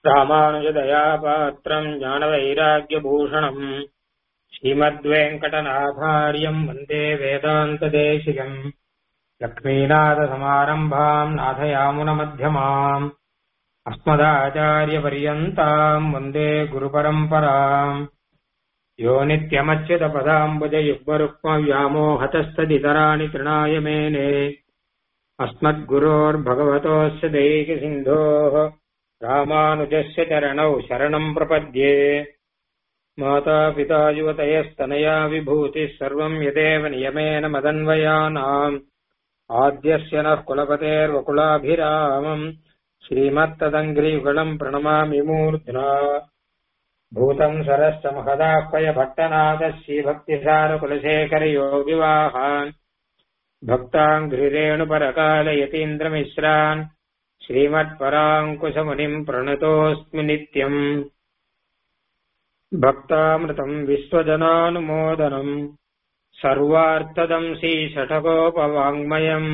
ராமானுஜதயாபாத்திரம் ஞானவைராக்கியபூஷணம் ஸ்ரீமத்வேங்கடநாதாரியம் வந்தே வேதாந்ததேசிகம் லக்ஷ்மீநாதசமாரம்பாம் நாதயாமுனமத்தியமாம் अस्मदाचार्यपर्यन्ताम् वन्दे गुरुपरम्पराम् यो नित्यमच्युतपदाम्बुजयुग्मरुक्मव्यामोहतस्तदितराणि तृणाय मेने अस्मद्गुरोर्भगवतोऽस्य दैकसिन्धोः रामानुजस्य चरणौ शरणम् प्रपद्ये मातापिता युवतयस्तनया विभूतिः सर्वम् यदेव नियमेन मदन्वयानाम् आद्यस्य नः कुलपतेर्वकुलाभिरामम् श्रीमत्तदङ्घ्रियुगलम् प्रणमामि मूर्ध्ना भूतम् सरश्च महदाह्वय भट्टनाथः श्रीभक्तिसारकुलशेखरयोगिवाहान् भक्ताङ्घ्रिरेणुपरकालयतीन्द्रमिश्रान् श्रीमत्पराङ्कुशमुनिम् प्रणतोऽस्मि नित्यम् भक्तामृतम् विश्वजनानुमोदनम् सर्वार्थदम् श्रीषठकोपवाङ्मयम्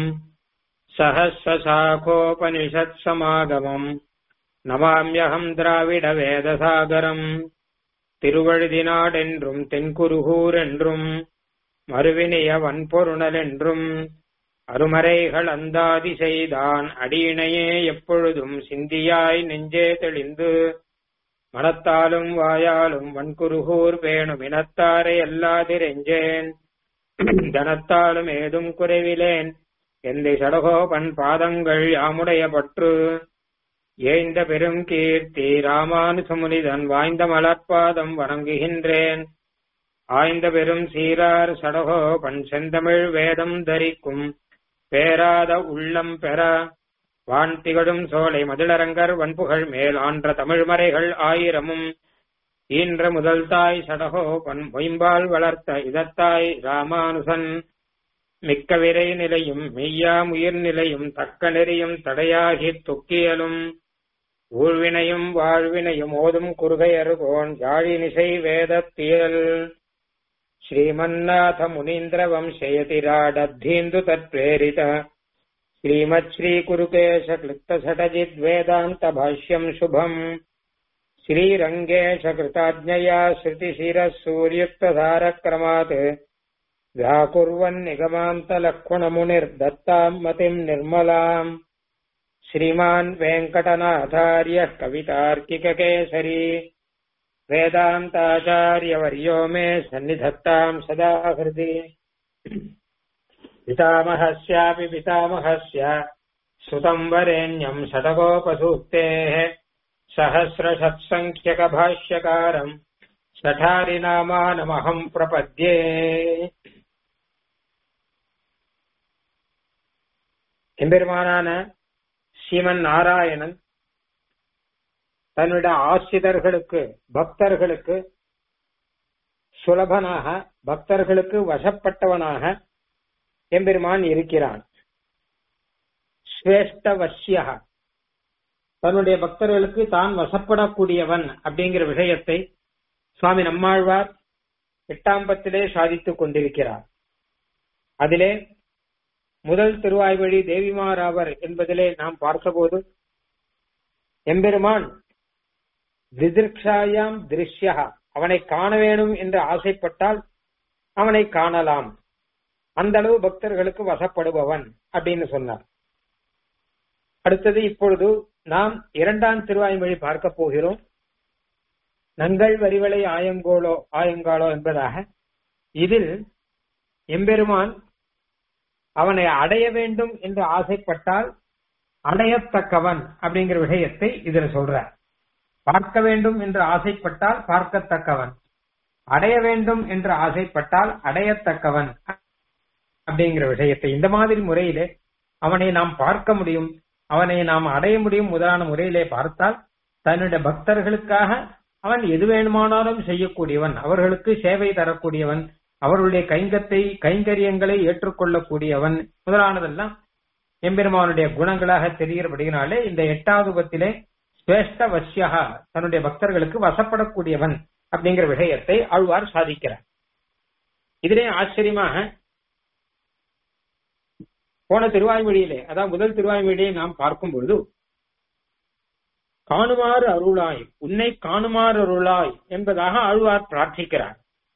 सहस्रशाखोपनिषत्समागमम् நமாமியகம் திராவிட வேதசாகரம் திருவழுதினாடென்றும் தென்குருகூர் என்றும் மறுவினிய வன்பொருணல் என்றும் அருமறைகள் அந்தாதி செய்தான் அடியினையே எப்பொழுதும் சிந்தியாய் நெஞ்சே தெளிந்து மனத்தாலும் வாயாலும் வன்குருகூர் வேணும் இனத்தாரை அல்லாதிரெஞ்சேன் தனத்தாலும் ஏதும் குறைவிலேன் எந்த சடகோபன் பாதங்கள் யாமுடைய பற்று ஏய்ந்த பெரும் கீர்த்தி ராமானுசமுனிதன் வாய்ந்த மலர்பாதம் வணங்குகின்றேன் ஆய்ந்த பெரும் சீரார் சடகோபன் செந்தமிழ் வேதம் தரிக்கும் பேராத உள்ளம் பெற வான் திகழும் சோலை மதிலரங்கர் வன்புகழ் மேல் ஆன்ற தமிழ்மறைகள் ஆயிரமும் ஈன்ற முதல் தாய் சடகோபன் மொயம்பால் வளர்த்த இதத்தாய் ராமானுசன் மிக்க விரை நிலையும் மெய்யாம் உயிர் நிலையும் தக்க நெறியும் தடையாகித் தொக்கியலும் ஊழ்வினையும் வாழ்வினையும் ஓதும் குறுகையருகோன் யாழினிசை வேதத்தியல் ஸ்ரீமன்னாத முனீந்திர வம்சயதிராடத்தீந்து தத்பிரேரித ஸ்ரீமத் ஸ்ரீ குருகேஷ கிளிப்த சடஜித் வேதாந்த பாஷ்யம் சுபம் ஸ்ரீரங்கேஷ கிருதாஜ்ஞயா ஸ்ருதிசிரः सूर्युक्तधारक्रमात् व्याकुर्वन् निगमान्तलक्ष्मणमुनिर्दत्ताम् मतिम् निर्मलाम् श्रीमान् वेङ्कटनाथार्यः कवितार्किककेसरी वेदान्ताचार्यवर्यो मे सन्निधत्ताम् सदा हृदि पितामहस्यापि पितामहस्य श्रुतम् वरेण्यम् षटकोपसूक्तेः सहस्रषत्सङ्ख्यकभाष्यकारम् சட்டாரிநாமானமகம் பிரபத்யே எம்பெருமானான ஸ்ரீமன் நாராயணன் தன்னுடைய ஆசிரியர்களுக்கு பக்தர்களுக்கு சுலபனாக பக்தர்களுக்கு வசப்பட்டவனாக எம்பெருமான் இருக்கிறான் ஸ்ரேஷ்டவசியா தன்னுடைய பக்தர்களுக்கு தான் வசப்படக்கூடியவன் அப்படிங்கிற விஷயத்தை சுவாமி நம்மாழ்வார் எட்டாம் பத்திலே சாதித்துக் கொண்டிருக்கிறார் அதிலே முதல் திருவாய்வழி தேவிமாராவர் என்பதிலே நாம் பார்த்தபோது எம்பெருமான் திதிர்ஷாயாம் திருஷ்யா அவனை காண வேணும் என்று ஆசைப்பட்டால் அவனை காணலாம் அந்த அளவு பக்தர்களுக்கு வசப்படுபவன் அப்படின்னு சொன்னார் அடுத்தது இப்பொழுது நாம் இரண்டாம் திருவாய்மொழி பார்க்க போகிறோம் நங்கள் வரிவளை ஆயங்கோளோ ஆயங்காலோ என்பதாக இதில் எம்பெருமான் அவனை அடைய வேண்டும் என்று ஆசைப்பட்டால் அடையத்தக்கவன் அப்படிங்கிற விஷயத்தை இதுல சொல்றார் பார்க்க வேண்டும் என்று ஆசைப்பட்டால் பார்க்கத்தக்கவன் அடைய வேண்டும் என்று ஆசைப்பட்டால் அடையத்தக்கவன் அப்படிங்கிற விஷயத்தை இந்த மாதிரி முறையிலே அவனை நாம் பார்க்க முடியும் அவனை நாம் அடைய முடியும் முதலான முறையிலே பார்த்தால் தன்னுடைய பக்தர்களுக்காக அவன் எது வேணுமானாலும் செய்யக்கூடியவன் அவர்களுக்கு சேவை தரக்கூடியவன் அவர்களுடைய கைங்கத்தை கைங்கரியங்களை ஏற்றுக்கொள்ளக்கூடியவன் முதலானதெல்லாம் எம்பெருமானுடைய குணங்களாக தெரிகிறபடினாலே இந்த எட்டாவது பத்திலே சிரேஷ்ட வசியா தன்னுடைய பக்தர்களுக்கு வசப்படக்கூடியவன் அப்படிங்கிற விஷயத்தை ஆழ்வார் சாதிக்கிறார் இதிலே ஆச்சரியமாக போன திருவாய்மொழியிலே அதாவது முதல் திருவாய்மொழியை நாம் பார்க்கும் பொழுது காணுமாறு அருளாய் உன்னை காணுமாறு அருளாய் என்பதாக ஆழ்வார் பிரார்த்திக்கிறார்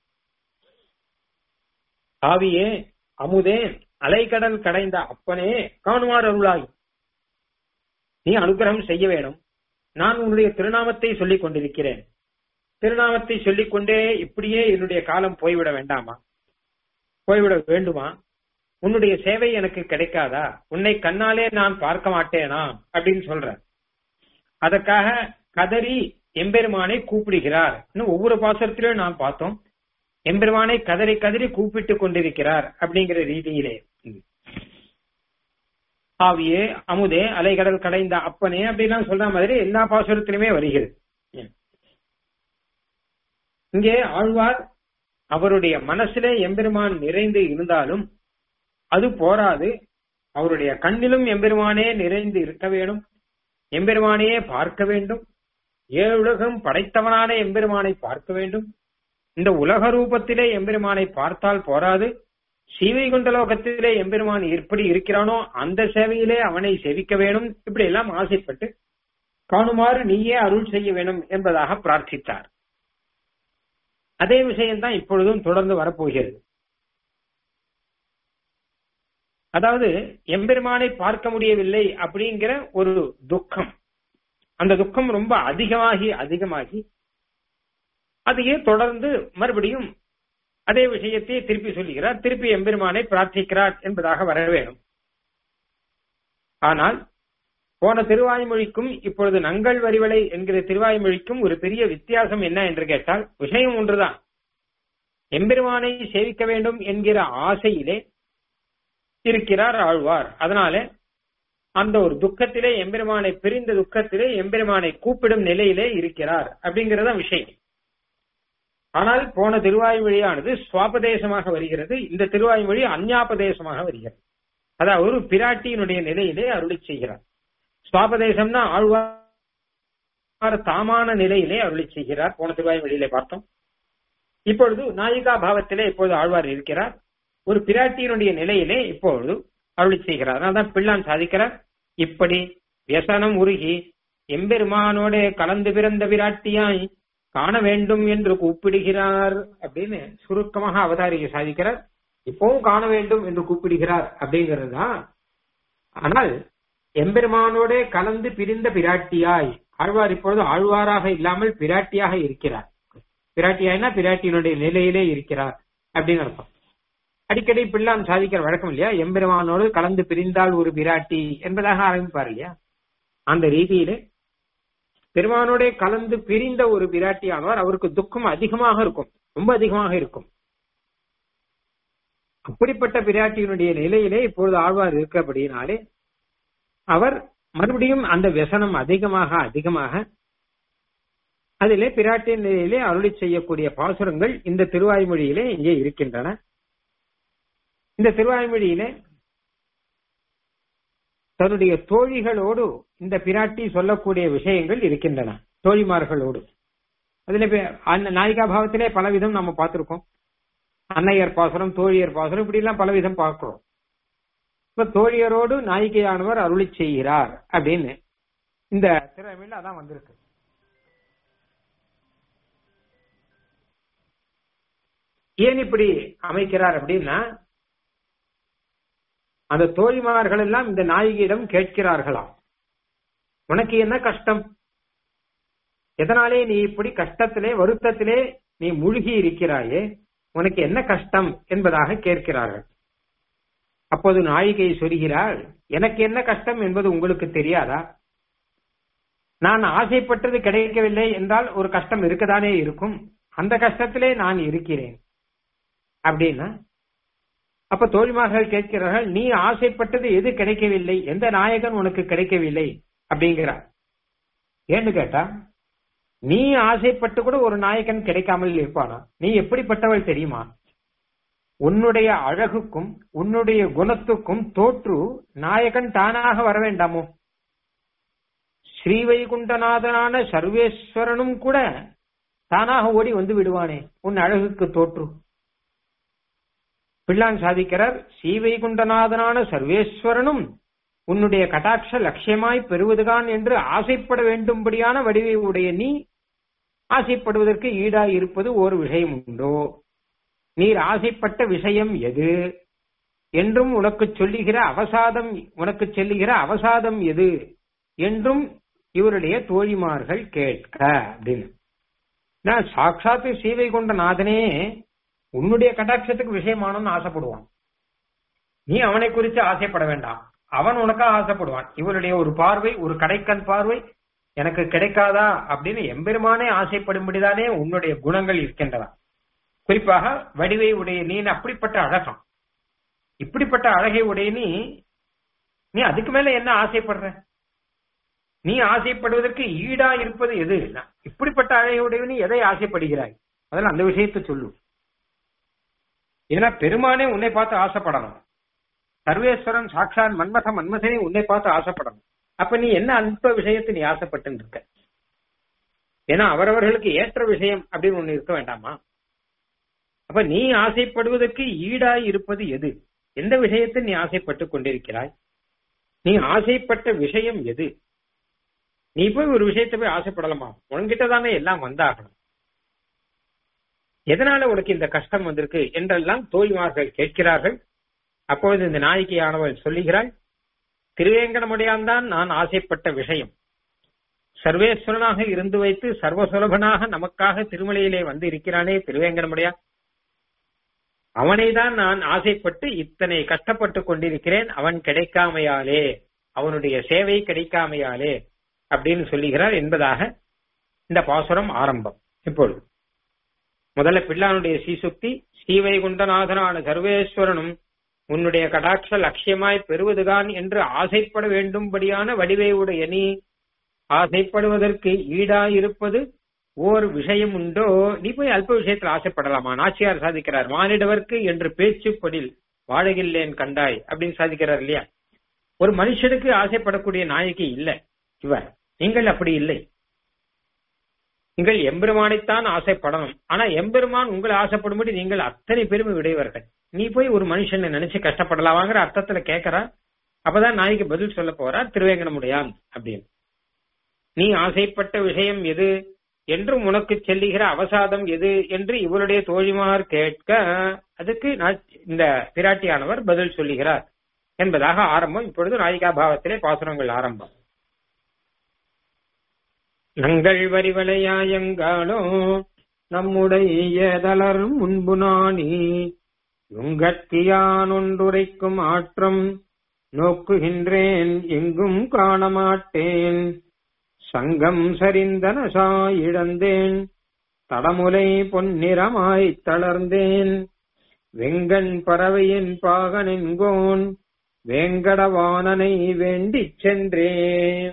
ஆவியே அமுதே அலைக்கடல் கடைந்த அப்பனே காணுமாறு அருளாய் நீ அனுகிரகம் செய்ய வேணும் நான் உன்னுடைய திருநாமத்தை சொல்லிக் கொண்டிருக்கிறேன் திருநாமத்தை சொல்லிக் கொண்டே இப்படியே என்னுடைய காலம் போய்விட வேண்டாமா போய்விட வேண்டுமா உன்னுடைய சேவை எனக்கு கிடைக்காதா உன்னை கண்ணாலே நான் பார்க்க மாட்டேனா அப்படின்னு சொல்ற அதற்காக கதறி எம்பெருமானை கூப்பிடுகிறார் இன்னும் ஒவ்வொரு பாசுரத்திலும் நாம் பார்த்தோம் எம்பெருமானை கதறி கதறி கூப்பிட்டு கொண்டிருக்கிறார் அப்படிங்கிற ரீதியிலே ஆவியே அமுதே அலைகடல் கடைந்த அப்பனே அப்படிலாம் சொல்ற மாதிரி எல்லா பாசுரத்திலுமே வருகிறது இங்கே ஆழ்வார் அவருடைய மனசிலே எம்பெருமான் நிறைந்து இருந்தாலும் அது போராது அவருடைய கண்ணிலும் எம்பெருமானே நிறைந்து இருக்க வேண்டும் எம்பெருமானையே பார்க்க வேண்டும் ஏழுலகம் படைத்தவனான எம்பெருமானை பார்க்க வேண்டும் இந்த உலக ரூபத்திலே எம்பெருமானை பார்த்தால் போராது சீவைகுண்ட லோகத்திலே எம்பெருமான் எப்படி இருக்கிறானோ அந்த சேவையிலே அவனை செவிக்க வேணும் இப்படி எல்லாம் ஆசைப்பட்டு காணுமாறு நீயே அருள் செய்ய வேணும் என்பதாக பிரார்த்தித்தார் அதே விஷயம்தான் இப்பொழுதும் தொடர்ந்து வரப்போகிறது அதாவது எம்பெருமானை பார்க்க முடியவில்லை அப்படிங்கிற ஒரு துக்கம் அந்த துக்கம் ரொம்ப அதிகமாகி அதிகமாகி அதையே தொடர்ந்து மறுபடியும் அதே விஷயத்தை திருப்பி சொல்லுகிறார் திருப்பி எம்பெருமானை பிரார்த்திக்கிறார் என்பதாக வர வேணும் ஆனால் போன திருவாய்மொழிக்கும் இப்பொழுது நங்கள் வரிவலை என்கிற திருவாய்மொழிக்கும் ஒரு பெரிய வித்தியாசம் என்ன என்று கேட்டால் விஷயம் ஒன்றுதான் எம்பெருமானை சேவிக்க வேண்டும் என்கிற ஆசையிலே இருக்கிறார் ஆழ்வார் அதனால அந்த ஒரு துக்கத்திலே எம்பெருமானை பிரிந்த துக்கத்திலே எம்பெருமானை கூப்பிடும் நிலையிலே இருக்கிறார் அப்படிங்கறத விஷயம் ஆனால் போன திருவாய்மொழியானது சுவாபதேசமாக வருகிறது இந்த திருவாய்மொழி அந்யாபதேசமாக வருகிறது அதாவது ஒரு பிராட்டியினுடைய நிலையிலே அருளி செய்கிறார் சுவாபதேசம்னா ஆழ்வார் தாமான நிலையிலே அருளி செய்கிறார் போன திருவாய்மொழியிலே பார்த்தோம் இப்பொழுது நாயிகா பாவத்திலே இப்பொழுது ஆழ்வார் இருக்கிறார் ஒரு பிராட்டியினுடைய நிலையிலே இப்பொழுது அருளி செய்கிறார் அதனால்தான் பிள்ளான் சாதிக்கிறார் இப்படி வியசனம் உருகி எம்பெருமானோட கலந்து பிறந்த பிராட்டியாய் காண வேண்டும் என்று கூப்பிடுகிறார் அப்படின்னு சுருக்கமாக அவதாரிகை சாதிக்கிறார் இப்பவும் காண வேண்டும் என்று கூப்பிடுகிறார் அப்படிங்கிறது தான் ஆனால் எம்பெருமானோட கலந்து பிரிந்த பிராட்டியாய் ஆழ்வார் இப்பொழுது ஆழ்வாராக இல்லாமல் பிராட்டியாக இருக்கிறார் பிராட்டியாய்னா பிராட்டியினுடைய நிலையிலே இருக்கிறார் அப்படின்னு அர்த்தம் அடிக்கடி பிள்ளான் சாதிக்கிற வழக்கம் இல்லையா எம்பெருமானோடு கலந்து பிரிந்தால் ஒரு பிராட்டி என்பதாக ஆரம்பிப்பார் இல்லையா அந்த ரீதியிலே பெருமானோட கலந்து பிரிந்த ஒரு பிராட்டியானவர் அவருக்கு துக்கம் அதிகமாக இருக்கும் ரொம்ப அதிகமாக இருக்கும் அப்படிப்பட்ட பிராட்டியினுடைய நிலையிலே இப்பொழுது ஆழ்வார் இருக்கபடினாலே அவர் மறுபடியும் அந்த व्यசனம் அதிகமாக அதிகமாக அதிலே பிராட்டியின் நிலையிலே அருளி செய்யக்கூடிய பாசுரங்கள் இந்த திருவாய்மொழியிலே இங்கே இருக்கின்றன இந்த திருவாய்மொழியிலே தன்னுடைய தோழிகளோடு இந்த பிராட்டி சொல்லக்கூடிய விஷயங்கள் இருக்கின்றன தோழிமார்களோடு அதுல நாயிகா பாவத்திலே பலவிதம் நம்ம பார்த்திருக்கோம் அன்னையர் பாசுரம் தோழியர் பாசுரம் இப்படி எல்லாம் பலவிதம் பார்க்கிறோம் இப்ப தோழியரோடு நாயிகையானவர் அருளி செய்கிறார் அப்படின்னு இந்த திறமையில அதான் வந்திருக்கு ஏன் இப்படி அமைக்கிறார் அப்படின்னா அந்த தோழிமார்கள் எல்லாம் இந்த நாயகியிடம் கேட்கிறார்களாம் உனக்கு என்ன கஷ்டம் எதனாலே நீ இப்படி கஷ்டத்திலே வருத்தத்திலே நீ மூழ்கி இருக்கிறாயே உனக்கு என்ன கஷ்டம் என்பதாக கேட்கிறார்கள் அப்போது நாயிகை சொல்கிறாள் எனக்கு என்ன கஷ்டம் என்பது உங்களுக்கு தெரியாதா நான் ஆசைப்பட்டது கிடைக்கவில்லை என்றால் ஒரு கஷ்டம் இருக்கதானே இருக்கும் அந்த கஷ்டத்திலே நான் இருக்கிறேன் அப்படின்னா அப்ப தோழிமார்கள் கேட்கிறார்கள் நீ ஆசைப்பட்டது எது கிடைக்கவில்லை எந்த நாயகன் உனக்கு கிடைக்கவில்லை அப்படிங்கிறார் ஏன்னு கேட்டா நீ ஆசைப்பட்டு கூட ஒரு நாயகன் கிடைக்காமல் இருப்பானா நீ எப்படிப்பட்டவள் தெரியுமா உன்னுடைய அழகுக்கும் உன்னுடைய குணத்துக்கும் தோற்று நாயகன் தானாக வர வேண்டாமோ ஸ்ரீவைகுண்டநாதனான சர்வேஸ்வரனும் கூட தானாக ஓடி வந்து விடுவானே உன் அழகுக்கு தோற்று பிள்ளான் சாதிக்கிறார் ஸ்ரீவைகுண்டநாதனான சர்வேஸ்வரனும் உன்னுடைய கடாட்ச லட்சியமாய் பெறுவதுதான் என்று ஆசைப்பட வேண்டும்படியான வடிவை உடைய நீ ஆசைப்படுவதற்கு ஈடாய் இருப்பது ஒரு விஷயம் உண்டோ நீர் ஆசைப்பட்ட விஷயம் எது என்றும் உனக்கு சொல்லுகிற அவசாதம் உனக்கு செல்லுகிற அவசாதம் எது என்றும் இவருடைய தோழிமார்கள் கேட்க அப்படின்னு நான் சாட்சாத்து சீவை கொண்ட நாதனே உன்னுடைய கட்டாட்சத்துக்கு விஷயமானன்னு ஆசைப்படுவான் நீ அவனை குறித்து ஆசைப்பட வேண்டாம் அவன் உனக்காக ஆசைப்படுவான் இவருடைய ஒரு பார்வை ஒரு கடைக்கண் பார்வை எனக்கு கிடைக்காதா அப்படின்னு எம்பெருமானே ஆசைப்படும்படிதானே உன்னுடைய குணங்கள் இருக்கின்றன குறிப்பாக வடிவை உடைய நீ அப்படிப்பட்ட அழகம் இப்படிப்பட்ட அழகை உடைய நீ நீ அதுக்கு மேல என்ன ஆசைப்படுற நீ ஆசைப்படுவதற்கு ஈடா இருப்பது எது இப்படிப்பட்ட அழகையுடைய நீ எதை ஆசைப்படுகிறாய் அதெல்லாம் அந்த விஷயத்தை சொல்லு ஏன்னா பெருமானே உன்னை பார்த்து ஆசைப்படணும் சர்வேஸ்வரன் சாட்சான் மன்மத மன்மதனே உன்னை பார்த்து ஆசைப்படணும் அப்ப நீ என்ன அல்ப விஷயத்தை நீ ஆசைப்பட்டு இருக்க ஏன்னா அவரவர்களுக்கு ஏற்ற விஷயம் அப்படின்னு ஒண்ணு இருக்க வேண்டாமா அப்ப நீ ஆசைப்படுவதற்கு ஈடாய் இருப்பது எது எந்த விஷயத்தை நீ ஆசைப்பட்டு கொண்டிருக்கிறாய் நீ ஆசைப்பட்ட விஷயம் எது நீ போய் ஒரு விஷயத்தை போய் ஆசைப்படலாமா உன்கிட்ட தானே எல்லாம் வந்தாகணும் எதனால உனக்கு இந்த கஷ்டம் வந்திருக்கு என்றெல்லாம் தோழிமார்கள் கேட்கிறார்கள் அப்பொழுது இந்த நாயகியானவள் சொல்லுகிறாள் திருவேங்கடமுடையான்தான் நான் ஆசைப்பட்ட விஷயம் சர்வேஸ்வரனாக இருந்து வைத்து சர்வசுலபனாக நமக்காக திருமலையிலே வந்து இருக்கிறானே திருவேங்கடமுடையா அவனை தான் நான் ஆசைப்பட்டு இத்தனை கஷ்டப்பட்டு கொண்டிருக்கிறேன் அவன் கிடைக்காமையாலே அவனுடைய சேவை கிடைக்காமையாலே அப்படின்னு சொல்லுகிறார் என்பதாக இந்த பாசுரம் ஆரம்பம் இப்பொழுது முதல்ல பிள்ளானுடைய சீசுக்தி ஸ்ரீவைகுண்டநாதனான சர்வேஸ்வரனும் உன்னுடைய கடாட்ச லட்சியமாய் பெறுவதுதான் என்று ஆசைப்பட வேண்டும்படியான வடிவை உடைய நீ ஆசைப்படுவதற்கு ஈடாயிருப்பது ஓர் விஷயம் உண்டோ நீ போய் அல்ப விஷயத்தில் ஆசைப்படலாமா நாச்சியார் சாதிக்கிறார் மானிடவர்க்கு என்று பேச்சுப்படில் வாழகில்லேன் கண்டாய் அப்படின்னு சாதிக்கிறார் இல்லையா ஒரு மனுஷனுக்கு ஆசைப்படக்கூடிய நாயகி இல்ல இவர் நீங்கள் அப்படி இல்லை நீங்கள் எம்பெருமானைத்தான் ஆசைப்படணும் ஆனா எம்பெருமான் உங்களை ஆசைப்படும்படி நீங்கள் அத்தனை பெருமை உடையவர்கள் நீ போய் ஒரு மனுஷனை நினைச்சு கஷ்டப்படலாமாங்கிற அர்த்தத்துல கேட்கறா அப்பதான் நாய்க்கு பதில் சொல்ல போறா திருவேங்கடமுடையான் அப்படின்னு நீ ஆசைப்பட்ட விஷயம் எது என்றும் உனக்கு செல்லுகிற அவசாதம் எது என்று இவருடைய தோழிமார் கேட்க அதுக்கு இந்த பிராட்டியானவர் பதில் சொல்லுகிறார் என்பதாக ஆரம்பம் இப்பொழுது நாயிகா பாவத்திலே பாசுரங்கள் ஆரம்பம் நங்கள் வரிவலையாயங்காலோ நம்முடைய தளர் முன்பு நாணி உங்கட்கியான் ஒன்றுரைக்கும் ஆற்றம் நோக்குகின்றேன் எங்கும் காணமாட்டேன் சங்கம் சரிந்தன சாயிழந்தேன் தடமுலை பொன்னிறமாய் தளர்ந்தேன் வெங்கண் பறவையின் பாகனென்கோன் வேங்கடவானனை வேண்டிச் சென்றேன்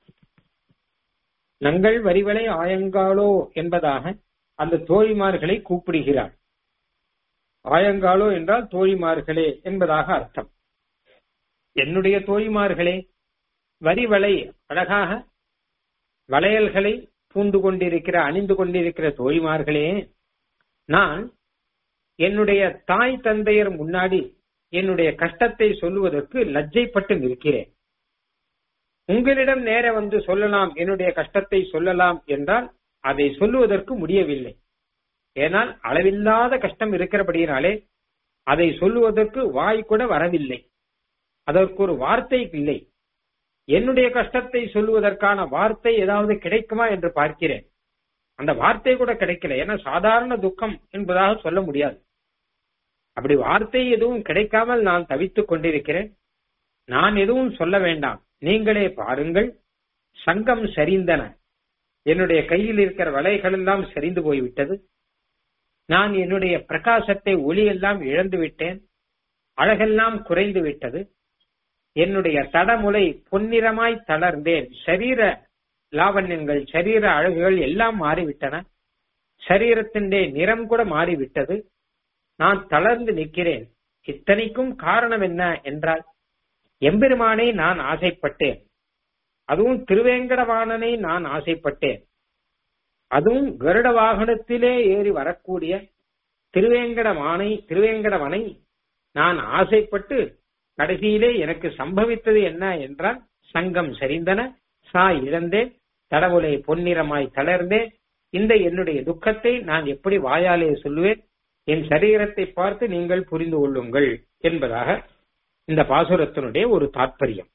நங்கள் வரிவலை ஆயங்காலோ என்பதாக அந்த தோழிமார்களை கூப்பிடுகிறார் ஆயங்காலோ என்றால் தோழிமார்களே என்பதாக அர்த்தம் என்னுடைய தோழிமார்களே வரிவலை அழகாக வளையல்களை பூண்டு கொண்டிருக்கிற அணிந்து கொண்டிருக்கிற தோழிமார்களே நான் என்னுடைய தாய் தந்தையர் முன்னாடி என்னுடைய கஷ்டத்தை சொல்லுவதற்கு லஜ்ஜைப்பட்டு நிற்கிறேன் உங்களிடம் நேர வந்து சொல்லலாம் என்னுடைய கஷ்டத்தை சொல்லலாம் என்றால் அதை சொல்லுவதற்கு முடியவில்லை ஏனால் அளவில்லாத கஷ்டம் இருக்கிறபடியினாலே அதை சொல்லுவதற்கு வாய் கூட வரவில்லை அதற்கு ஒரு வார்த்தை இல்லை என்னுடைய கஷ்டத்தை சொல்லுவதற்கான வார்த்தை ஏதாவது கிடைக்குமா என்று பார்க்கிறேன் அந்த வார்த்தை கூட கிடைக்கல ஏன்னா சாதாரண துக்கம் என்பதாக சொல்ல முடியாது அப்படி வார்த்தை எதுவும் கிடைக்காமல் நான் தவித்துக் கொண்டிருக்கிறேன் நான் எதுவும் சொல்ல வேண்டாம் நீங்களே பாருங்கள் சங்கம் சரிந்தன என்னுடைய கையில் இருக்கிற வலைகள் எல்லாம் சரிந்து போய்விட்டது நான் என்னுடைய பிரகாசத்தை ஒளியெல்லாம் இழந்து விட்டேன் அழகெல்லாம் குறைந்து விட்டது என்னுடைய தடமுலை பொன்னிறமாய் தளர்ந்தேன் சரீர லாவண்யங்கள் சரீர அழகுகள் எல்லாம் மாறிவிட்டன சரீரத்தினுடைய நிறம் கூட மாறிவிட்டது நான் தளர்ந்து நிற்கிறேன் இத்தனைக்கும் காரணம் என்ன என்றால் எம்பெருமானை நான் ஆசைப்பட்டேன் அதுவும் திருவேங்கடவாணனை நான் ஆசைப்பட்டேன் அதுவும் கருட வாகனத்திலே ஏறி வரக்கூடிய திருவேங்கடவானை திருவேங்கடவனை நான் ஆசைப்பட்டு கடைசியிலே எனக்கு சம்பவித்தது என்ன என்றால் சங்கம் சரிந்தன சா இழந்தேன் தடவுலை பொன்னிறமாய் தளர்ந்தேன் இந்த என்னுடைய துக்கத்தை நான் எப்படி வாயாலே சொல்லுவேன் என் சரீரத்தை பார்த்து நீங்கள் புரிந்து கொள்ளுங்கள் என்பதாக இந்த பாசுரத்தினுடைய ஒரு தாற்பயம்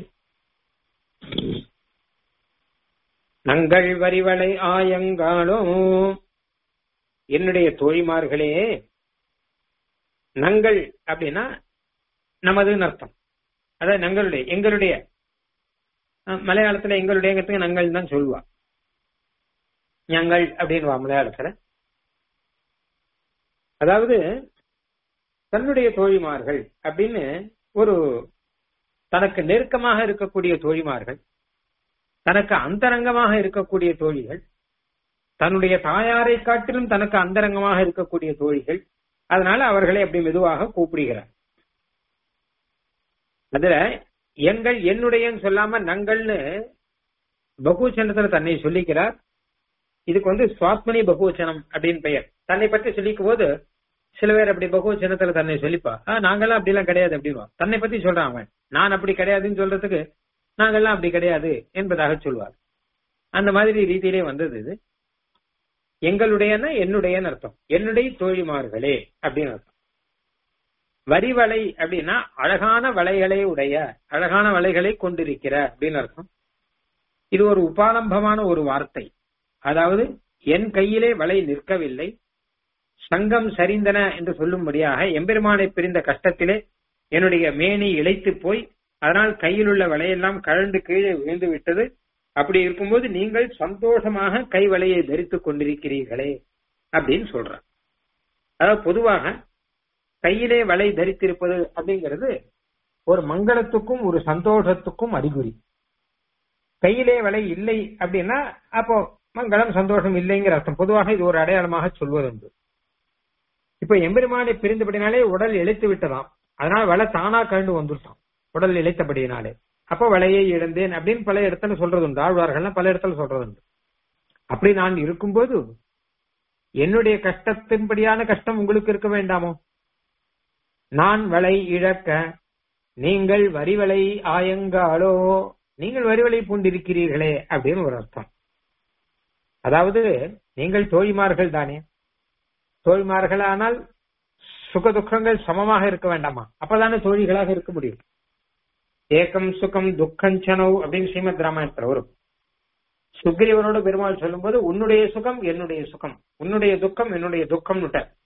நங்கள் வரிவளை ஆயங்காலோ என்னுடைய தோழிமார்களே நங்கள் அப்படின்னா நமதுன்னு அர்த்தம் அதாவது நங்களுடைய எங்களுடைய அஹ், மலையாளத்துல எங்களுடையங்கிறதுக்கு நங்கள் தான் சொல்லுவா ஞங்கள் அப்படின்வா மலையாளத்துல அதாவது தன்னுடைய தோழிமார்கள் அப்படின்னு ஒரு தனக்கு நெருக்கமாக இருக்கக்கூடிய தோழிமார்கள் தனக்கு அந்தரங்கமாக இருக்கக்கூடிய தோழிகள் தன்னுடைய தாயாரை காட்டிலும் தனக்கு அந்தரங்கமாக இருக்கக்கூடிய தோழிகள் அதனால அவர்களை அப்படி மெதுவாக கூப்பிடுகிறார் அதுல எங்கள் என்னுடையன்னு சொல்லாம நங்கள்னு பகுவச்சனத்துல தன்னை சொல்லிக்கிறார் இதுக்கு வந்து சுவாத்மனி பகுவச்சனம் அப்படின்னு பெயர் தன்னை பற்றி சொல்லிக்கும் போது சில பேர் அப்படி பகுவச்சனத்துல தன்னை சொல்லிப்பா "ஆ, நாங்கெல்லாம் அப்படி எல்லாம் கிடையாது அப்படின்வா தன்னை பத்தி சொல்றான் அவன் நான் அப்படி கிடையாதுன்னு சொல்றதுக்கு நாங்கெல்லாம் அப்படி கிடையாது என்பதாக சொல்வார் அந்த மாதிரி ரீதியிலே வந்தது இது எங்களுடையன என்னுடையன்னு அர்த்தம் என்னுடைய தோழிமார்களே அப்படின்னு அர்த்தம் வரிவலை அப்படின்னா அழகான வலைகளை உடைய அழகான வலைகளை கொண்டிருக்கிற அப்படின்னு அர்த்தம் இது ஒரு உபாலம்பமான ஒரு வார்த்தை அதாவது என் கையிலே வலை நிற்கவில்லை சங்கம் சரிந்தன என்று சொல்லும்படியாக எம்பெருமானை பிரிந்த கஷ்டத்திலே என்னுடைய மேனி இழைத்து போய் அதனால் கையில் உள்ள வலையெல்லாம் கழண்டு கீழே விழுந்து விட்டது அப்படி இருக்கும்போது நீங்கள் சந்தோஷமாக கை வலையை தரித்துக் கொண்டிருக்கிறீர்களே அப்படின்னு சொல்றார் அதாவது பொதுவாக கையிலே வலை தரித்திருப்பது அப்படிங்கிறது ஒரு மங்களத்துக்கும் ஒரு சந்தோஷத்துக்கும் அறிகுறி கையிலே வலை இல்லை அப்படின்னா அப்போ மங்களம் சந்தோஷம் இல்லைங்கிற அர்த்தம் பொதுவாக இது ஒரு அடையாளமாக சொல்வதுண்டு இப்ப எம்பெருமானை பிரிந்தபடினாலே உடல் இழைத்து விட்டதாம் அதனால வலை தானா கண்டு வந்துட்டான் உடல் இழைத்தபடியினாலே அப்ப வலையை இழந்தேன் அப்படின்னு பல இடத்துல சொல்றதுண்டு ஆழ்வார்கள்லாம் பல இடத்துல சொல்றதுண்டு அப்படி நான் இருக்கும்போது என்னுடைய கஷ்டத்தின்படியான கஷ்டம் உங்களுக்கு இருக்க வேண்டாமோ நான் வலை இழக்க நீங்கள் வரிவலை ஆயங்காலோ நீங்கள் வரிவலை பூண்டிருக்கிறீர்களே அப்படின்னு ஒரு அர்த்தம் அதாவது நீங்கள் தோழிமார்கள் தானே தோழிமார்களானால் சுக துக்கங்கள் சமமாக இருக்க வேண்டாமா அப்பதானே தோழிகளாக இருக்க முடியும் ஏக்கம் சுகம் துக்கஞ்சனவ் அப்படின்னு ஸ்ரீமத் ராமாயணத்துல வரும் சுக்ரீவனோட பெருமாள் சொல்லும்போது உன்னுடைய சுகம் என்னுடைய சுகம் உன்னுடைய துக்கம் என்னுடைய துக்கம்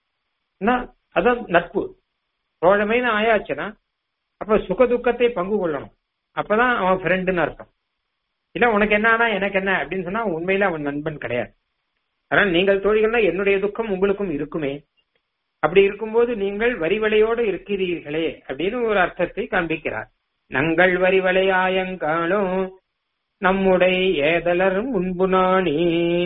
அதான் நட்பு தோழமைன்னு ஆயாச்சுன்னா அப்ப சுக துக்கத்தை பங்கு கொள்ளணும் அப்பதான் அவன் ஃப்ரெண்டுன்னு அர்த்தம் இல்ல உனக்கு என்ன ஆனா எனக்கு என்ன அப்படின்னு சொன்னா உண்மையில அவன் நண்பன் கிடையாது அதனால நீங்கள் தோழிகள்னா என்னுடைய துக்கம் உங்களுக்கும் இருக்குமே அப்படி இருக்கும்போது நீங்கள் வரிவலையோடு இருக்கிறீர்களே அப்படின்னு ஒரு அர்த்தத்தை காண்பிக்கிறார் நங்கள் வரிவலையாயங்காலும் நம்முடைய ஏதலர் முன்பு நாணி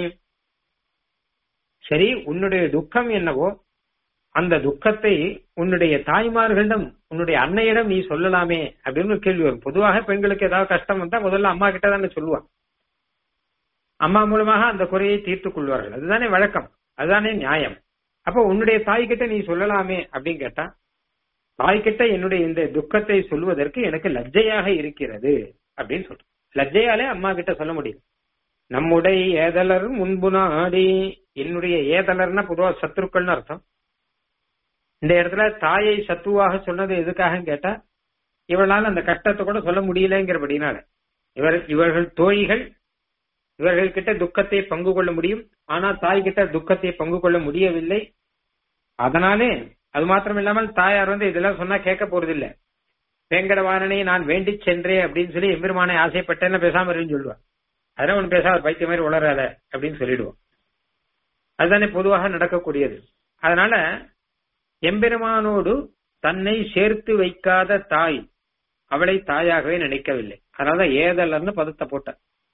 சரி உன்னுடைய துக்கம் என்னவோ அந்த துக்கத்தை உன்னுடைய தாய்மார்களிடம் உன்னுடைய அன்னையிடம் நீ சொல்லலாமே அப்படின்னு ஒரு கேள்வி வரும் பொதுவாக பெண்களுக்கு ஏதாவது கஷ்டம் வந்தா முதல்ல அம்மா கிட்ட தானே சொல்லுவான் அம்மா மூலமாக அந்த குறையை தீர்த்துக் கொள்வார்கள் அதுதானே வழக்கம் அதுதானே நியாயம் அப்ப உன்னுடைய தாய்கிட்ட நீ சொல்லலாமே அப்படின்னு கேட்டா தாய்கிட்ட என்னுடைய இந்த துக்கத்தை சொல்வதற்கு எனக்கு லஜ்ஜையாக இருக்கிறது அப்படின்னு சொல்றேன் லஜ்ஜையாலே அம்மா கிட்ட சொல்ல முடியும் நம்முடைய ஏதலர் முன்பு நாடி என்னுடைய ஏதலர்னா பொதுவா சத்துருக்கள்னு அர்த்தம் இந்த இடத்துல தாயை சத்துவாக சொன்னது எதுக்காக கேட்டா இவளால் அந்த கஷ்டத்தை கூட சொல்ல முடியலங்கிறபடினால இவர் இவர்கள் தோழிகள் இவர்கள் கிட்ட துக்கத்தை பங்கு கொள்ள முடியும் ஆனா தாய் கிட்ட துக்கத்தை பங்கு கொள்ள முடியவில்லை அதனாலே அது மாத்திரம் இல்லாமல் தாயார் வந்து இதெல்லாம் சொன்னா கேட்க போறது இல்ல வேங்கடவாரனை நான் வேண்டி சென்றேன் அப்படின்னு சொல்லி எம்பெருமானை ஆசைப்பட்டேன்னு பேசாம இருன்னு சொல்லுவான் அதெல்லாம் ஒண்ணு பேசாம பைத்திய மாதிரி உளராத அப்படின்னு சொல்லிடுவோம் அதுதானே பொதுவாக நடக்கக்கூடியது அதனால எம்பெருமானோடு தன்னை சேர்த்து வைக்காத தாய் அவளை தாயாகவே நினைக்கவில்லை அதனாலதான் ஏதலர்னு பதத்தை போட்ட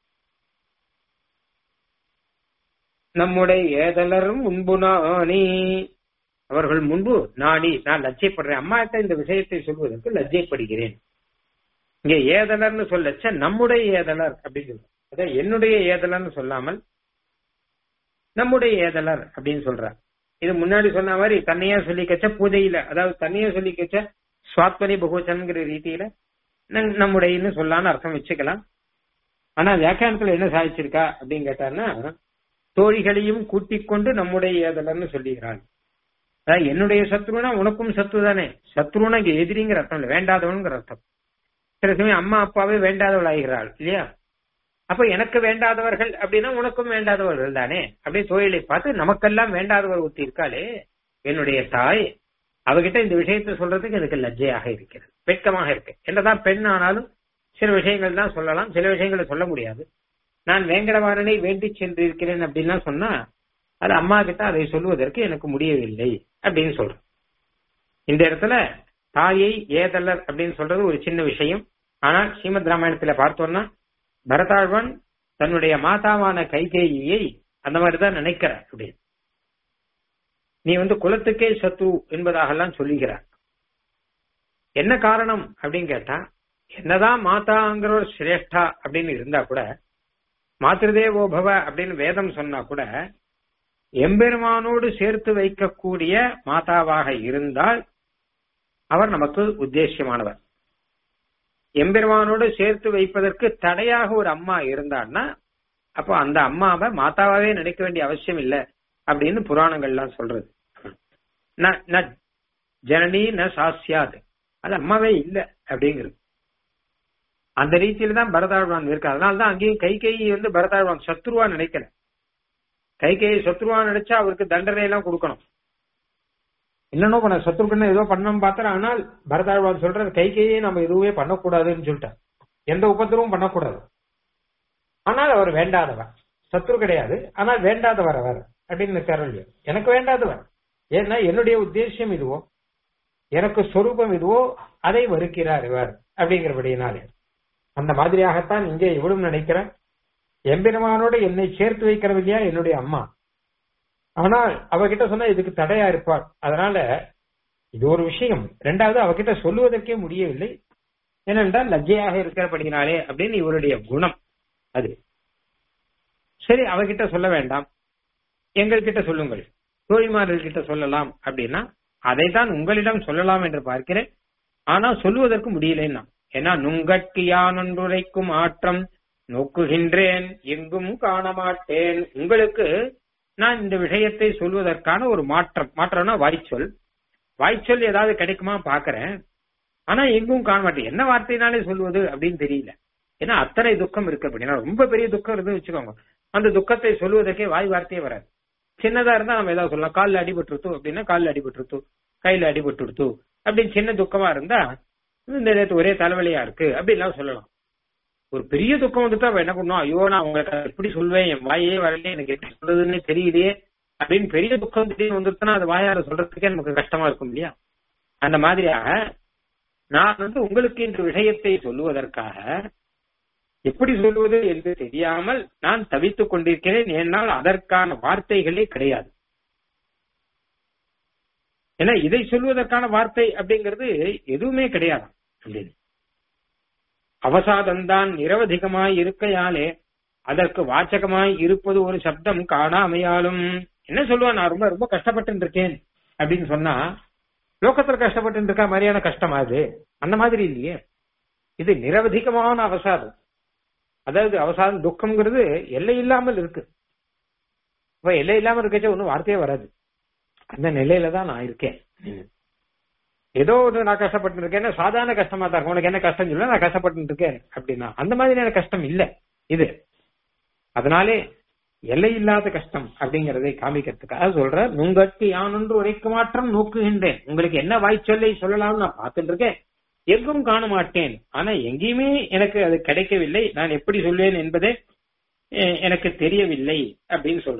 நம்முடைய ஏதலர் முன்பு நாணி அவர்கள் முன்பு நாடி நான் லஜ்ஜைப்படுறேன் அம்மா கிட்ட இந்த விஷயத்தை சொல்வதற்கு லஜ்ஜைப்படுகிறேன் இங்க ஏதலர்னு சொல்லச்ச நம்முடைய ஏதலர் அப்படின்னு சொல்ற அதான் என்னுடைய ஏதலர்னு சொல்லாமல் நம்முடைய ஏதலர் அப்படின்னு சொல்றார் இது முன்னாடி சொன்ன மாதிரி தன்னையா சொல்லிக்கச்ச பூஜையில அதாவது தன்னையா சொல்லிக்கச்ச சுவாத்மனி பகுவச்சன்கிற ரீதியில நம்- நம்முடையன்னு சொல்லான்னு அர்த்தம் வச்சுக்கலாம் ஆனா வியாக்கியானத்துல என்ன சாதிச்சிருக்கா அப்படின்னு கேட்டான்னா தோழிகளையும் கூட்டிக் கொண்டு நம்முடைய ஏதலன்னு சொல்லுகிறாள் அதாவது என்னுடைய சத்ருனா உனக்கும் சத்ரு தானே சத்ருனா இங்க எதிரிங்கிற அர்த்தம் இல்லை வேண்டாதவனுங்கிற அர்த்தம் சில சமயம் அம்மா அப்பாவே வேண்டாதவள் ஆகிறாள் இல்லையா அப்ப எனக்கு வேண்டாதவர்கள் அப்படின்னா உனக்கும் வேண்டாதவர்கள் தானே அப்படியே தொழிலை பார்த்து நமக்கெல்லாம் வேண்டாதவர் ஒருத்தி இருக்காளே என்னுடைய தாய் அவகிட்ட இந்த விஷயத்தை சொல்றதுக்கு எனக்கு லஜ்ஜையாக இருக்கிறது வெட்கமாக இருக்கு என்னதான் பெண் ஆனாலும் சில விஷயங்கள் தான் சொல்லலாம் சில விஷயங்களை சொல்ல முடியாது நான் வேங்கடவாரனை வேண்டி சென்றிருக்கிறேன் அப்படின்லாம் சொன்னா அது அம்மா கிட்ட அதை சொல்லுவதற்கு எனக்கு முடியவில்லை அப்படின்னு சொல்றேன் இந்த இடத்துல தாயை ஏதல்லர் அப்படின்னு சொல்றது ஒரு சின்ன விஷயம் ஆனால் ஸ்ரீமத் ராமாயணத்துல பார்த்தோம்னா பரதாழ்வன் தன்னுடைய மாதாவான கைகேயியை அந்த மாதிரிதான் நினைக்கிறார் அப்படின்னு நீ வந்து குலத்துக்கே சத்ரு என்பதாகலாம் சொல்லுகிறார் என்ன காரணம் அப்படின்னு கேட்டா என்னதான் மாதாங்கிற ஒரு சிரேஷ்டா அப்படின்னு இருந்தா கூட மாத்திருதேவோ பவ அப்படின்னு வேதம் சொன்னா கூட எம்பெருமானோடு சேர்த்து வைக்கக்கூடிய மாதாவாக இருந்தால் அவர் நமக்கு உத்தேசியமானவர் எம்பெருமானோடு சேர்த்து வைப்பதற்கு தடையாக ஒரு அம்மா இருந்தான்னா அப்போ அந்த அம்மாவை மாதாவாவே நினைக்க வேண்டிய அவசியம் இல்லை அப்படின்னு புராணங்கள்லாம் சொல்றது ந- ந ஜனனி ந சாஸ்யாது அது அம்மாவே இல்லை அப்படிங்கிறது அந்த ரீதியில தான் பரதாழ்வான் இருக்கு அதனாலதான் அங்கேயும் கை கை வந்து பரதாழ்வான் சத்ருவா நினைக்கல கை கை சத்ருவா நினைச்சா அவருக்கு தண்டனை எல்லாம் கொடுக்கணும் என்னன்னோ பண்ண சத்ருக்குன்னு ஏதோ பண்ணணும் பார்த்தா ஆனால் பரதாழ்வான் சொல்றாரு கை கையே நம்ம எதுவுமே பண்ணக்கூடாதுன்னு சொல்லிட்டார் எந்த உபத்திரமும் பண்ணக்கூடாது ஆனால் அவர் வேண்டாதவர் சத்ரு கிடையாது ஆனால் வேண்டாதவர் அவர் அப்படின்னு இருக்காரு இல்லையா எனக்கு வேண்டாதவர் ஏன்னா என்னுடைய உத்தேசியம் இதுவோ எனக்கு சொரூபம் இதுவோ அதை வெறுக்கிறார் இவர் அப்படிங்கிறபடியினாலே அந்த மாதிரியாகத்தான் இங்கே இவளும் நினைக்கிறேன் எம்பெருமானோடு என்னை சேர்த்து வைக்கிறது இல்லையா என்னுடைய அம்மா ஆனால் அவகிட்ட சொன்னா இதுக்கு தடையா இருப்பார் அதனால இது ஒரு விஷயம் ரெண்டாவது அவகிட்ட சொல்லுவதற்கே முடியவில்லை ஏனென்றால் லஜ்ஜையாக இருக்கிறபடினாலே அப்படின்னு இவருடைய குணம் அது சரி அவகிட்ட சொல்ல வேண்டாம் எங்கள்கிட்ட சொல்லுங்கள் தோழிமார்கள் கிட்ட சொல்லலாம் அப்படின்னா அதைத்தான் உங்களிடம் சொல்லலாம் என்று பார்க்கிறேன் ஆனா சொல்லுவதற்கு முடியலன்னா ஏன்னா நுங்கட்கு யான் ஒன்றுரைக்கும் ஆற்றம் நோக்குகின்றேன் எங்கும் காண மாட்டேன் உங்களுக்கு நான் இந்த விஷயத்தை சொல்வதற்கான ஒரு மாற்றம் மாற்றம்னா வாய்ச்சொல் வாய்ச்சொல் ஏதாவது கிடைக்குமா பாக்குறேன் ஆனா எங்கும் காண மாட்டேன் என்ன வார்த்தையினாலே சொல்வது அப்படின்னு தெரியல ஏன்னா அத்தனை துக்கம் இருக்கு அப்படின்னா ரொம்ப பெரிய துக்கம் இருந்து வச்சுக்கோங்க அந்த துக்கத்தை சொல்வதற்கே வாய் வார்த்தையே வராது சின்னதா இருந்தா நம்ம ஏதாவது சொல்லலாம் காலில் அடிபட்டுருத்து அப்படின்னா காலில் அடிபட்டுருத்து கையில அடிபட்டுடுத்து அப்படின்னு சின்ன துக்கமா இருந்தா இந்த நேரத்து ஒரே தலைவலியா இருக்கு அப்படிலாம் சொல்லலாம் ஒரு பெரிய துக்கம் வந்துட்டா அவ என்ன பண்ணும் ஐயோ நான் உங்களுக்கு அதை எப்படி சொல்வேன் என் வாயே வரலையே எனக்கு எப்படி சொல்றதுன்னு தெரியலையே அப்படின்னு பெரிய துக்கம் திடீர்னு வந்துருச்சுன்னா அது வாயார சொல்றதுக்கே நமக்கு கஷ்டமா இருக்கும் இல்லையா அந்த மாதிரியாக நான் வந்து உங்களுக்கு இந்த விஷயத்தை சொல்லுவதற்காக எப்படி சொல்லுவது என்று தெரியாமல் நான் தவித்துக் கொண்டிருக்கிறேன் என்னால் அதற்கான வார்த்தைகளே கிடையாது ஏன்னா இதை சொல்வதற்கான வார்த்தை அப்படிங்கிறது எதுவுமே கிடையாது அப்படின்னு அவசாதம்தான் நிரவதிகமாய் இருக்கையாலே அதற்கு வாச்சகமாய் இருப்பது ஒரு சப்தம் காணாமையாலும் என்ன சொல்லுவான் நான் ரொம்ப ரொம்ப கஷ்டப்பட்டு இருக்கேன் அப்படின்னு சொன்னா லோகத்துல கஷ்டப்பட்டு இருக்கா மாதிரியான கஷ்டமா அது அந்த மாதிரி இல்லையே இது நிரவதிகமான அவசாதம் அதாவது அவசாதம் துக்கம்ங்கிறது எல்லை இல்லாமல் இருக்கு இப்ப எல்லை இல்லாமல் இருக்கச்சே ஒன்னும் வார்த்தையே வராது அந்த நிலையில தான் நான் இருக்கேன் ஏதோ ஒரு நான் கஷ்டப்பட்டு இருக்கேன் சாதாரண கஷ்டமா தான் இருக்கும் உனக்கு என்ன கஷ்டம் சொல்ல நான் கஷ்டப்பட்டு இருக்கேன் அப்படின்னா அந்த மாதிரியான கஷ்டம் இல்ல இது அதனாலே எல்லை இல்லாத கஷ்டம் அப்படிங்கறதை காமிக்கிறதுக்காக சொல்ற நுங்கட்கு யானொன்று உரைக்க மாற்றம் நோக்குகின்றேன் உங்களுக்கு என்ன வாய்ச்சொல்லை சொல்லலாம்னு நான் பார்த்துட்டு இருக்கேன் எங்கும் காண மாட்டேன் ஆனா எங்கேயுமே எனக்கு அது கிடைக்கவில்லை நான் எப்படி சொல்வேன் என்பதே அஹ், எனக்கு தெரியவில்லை அப்படின்னு சொல்ற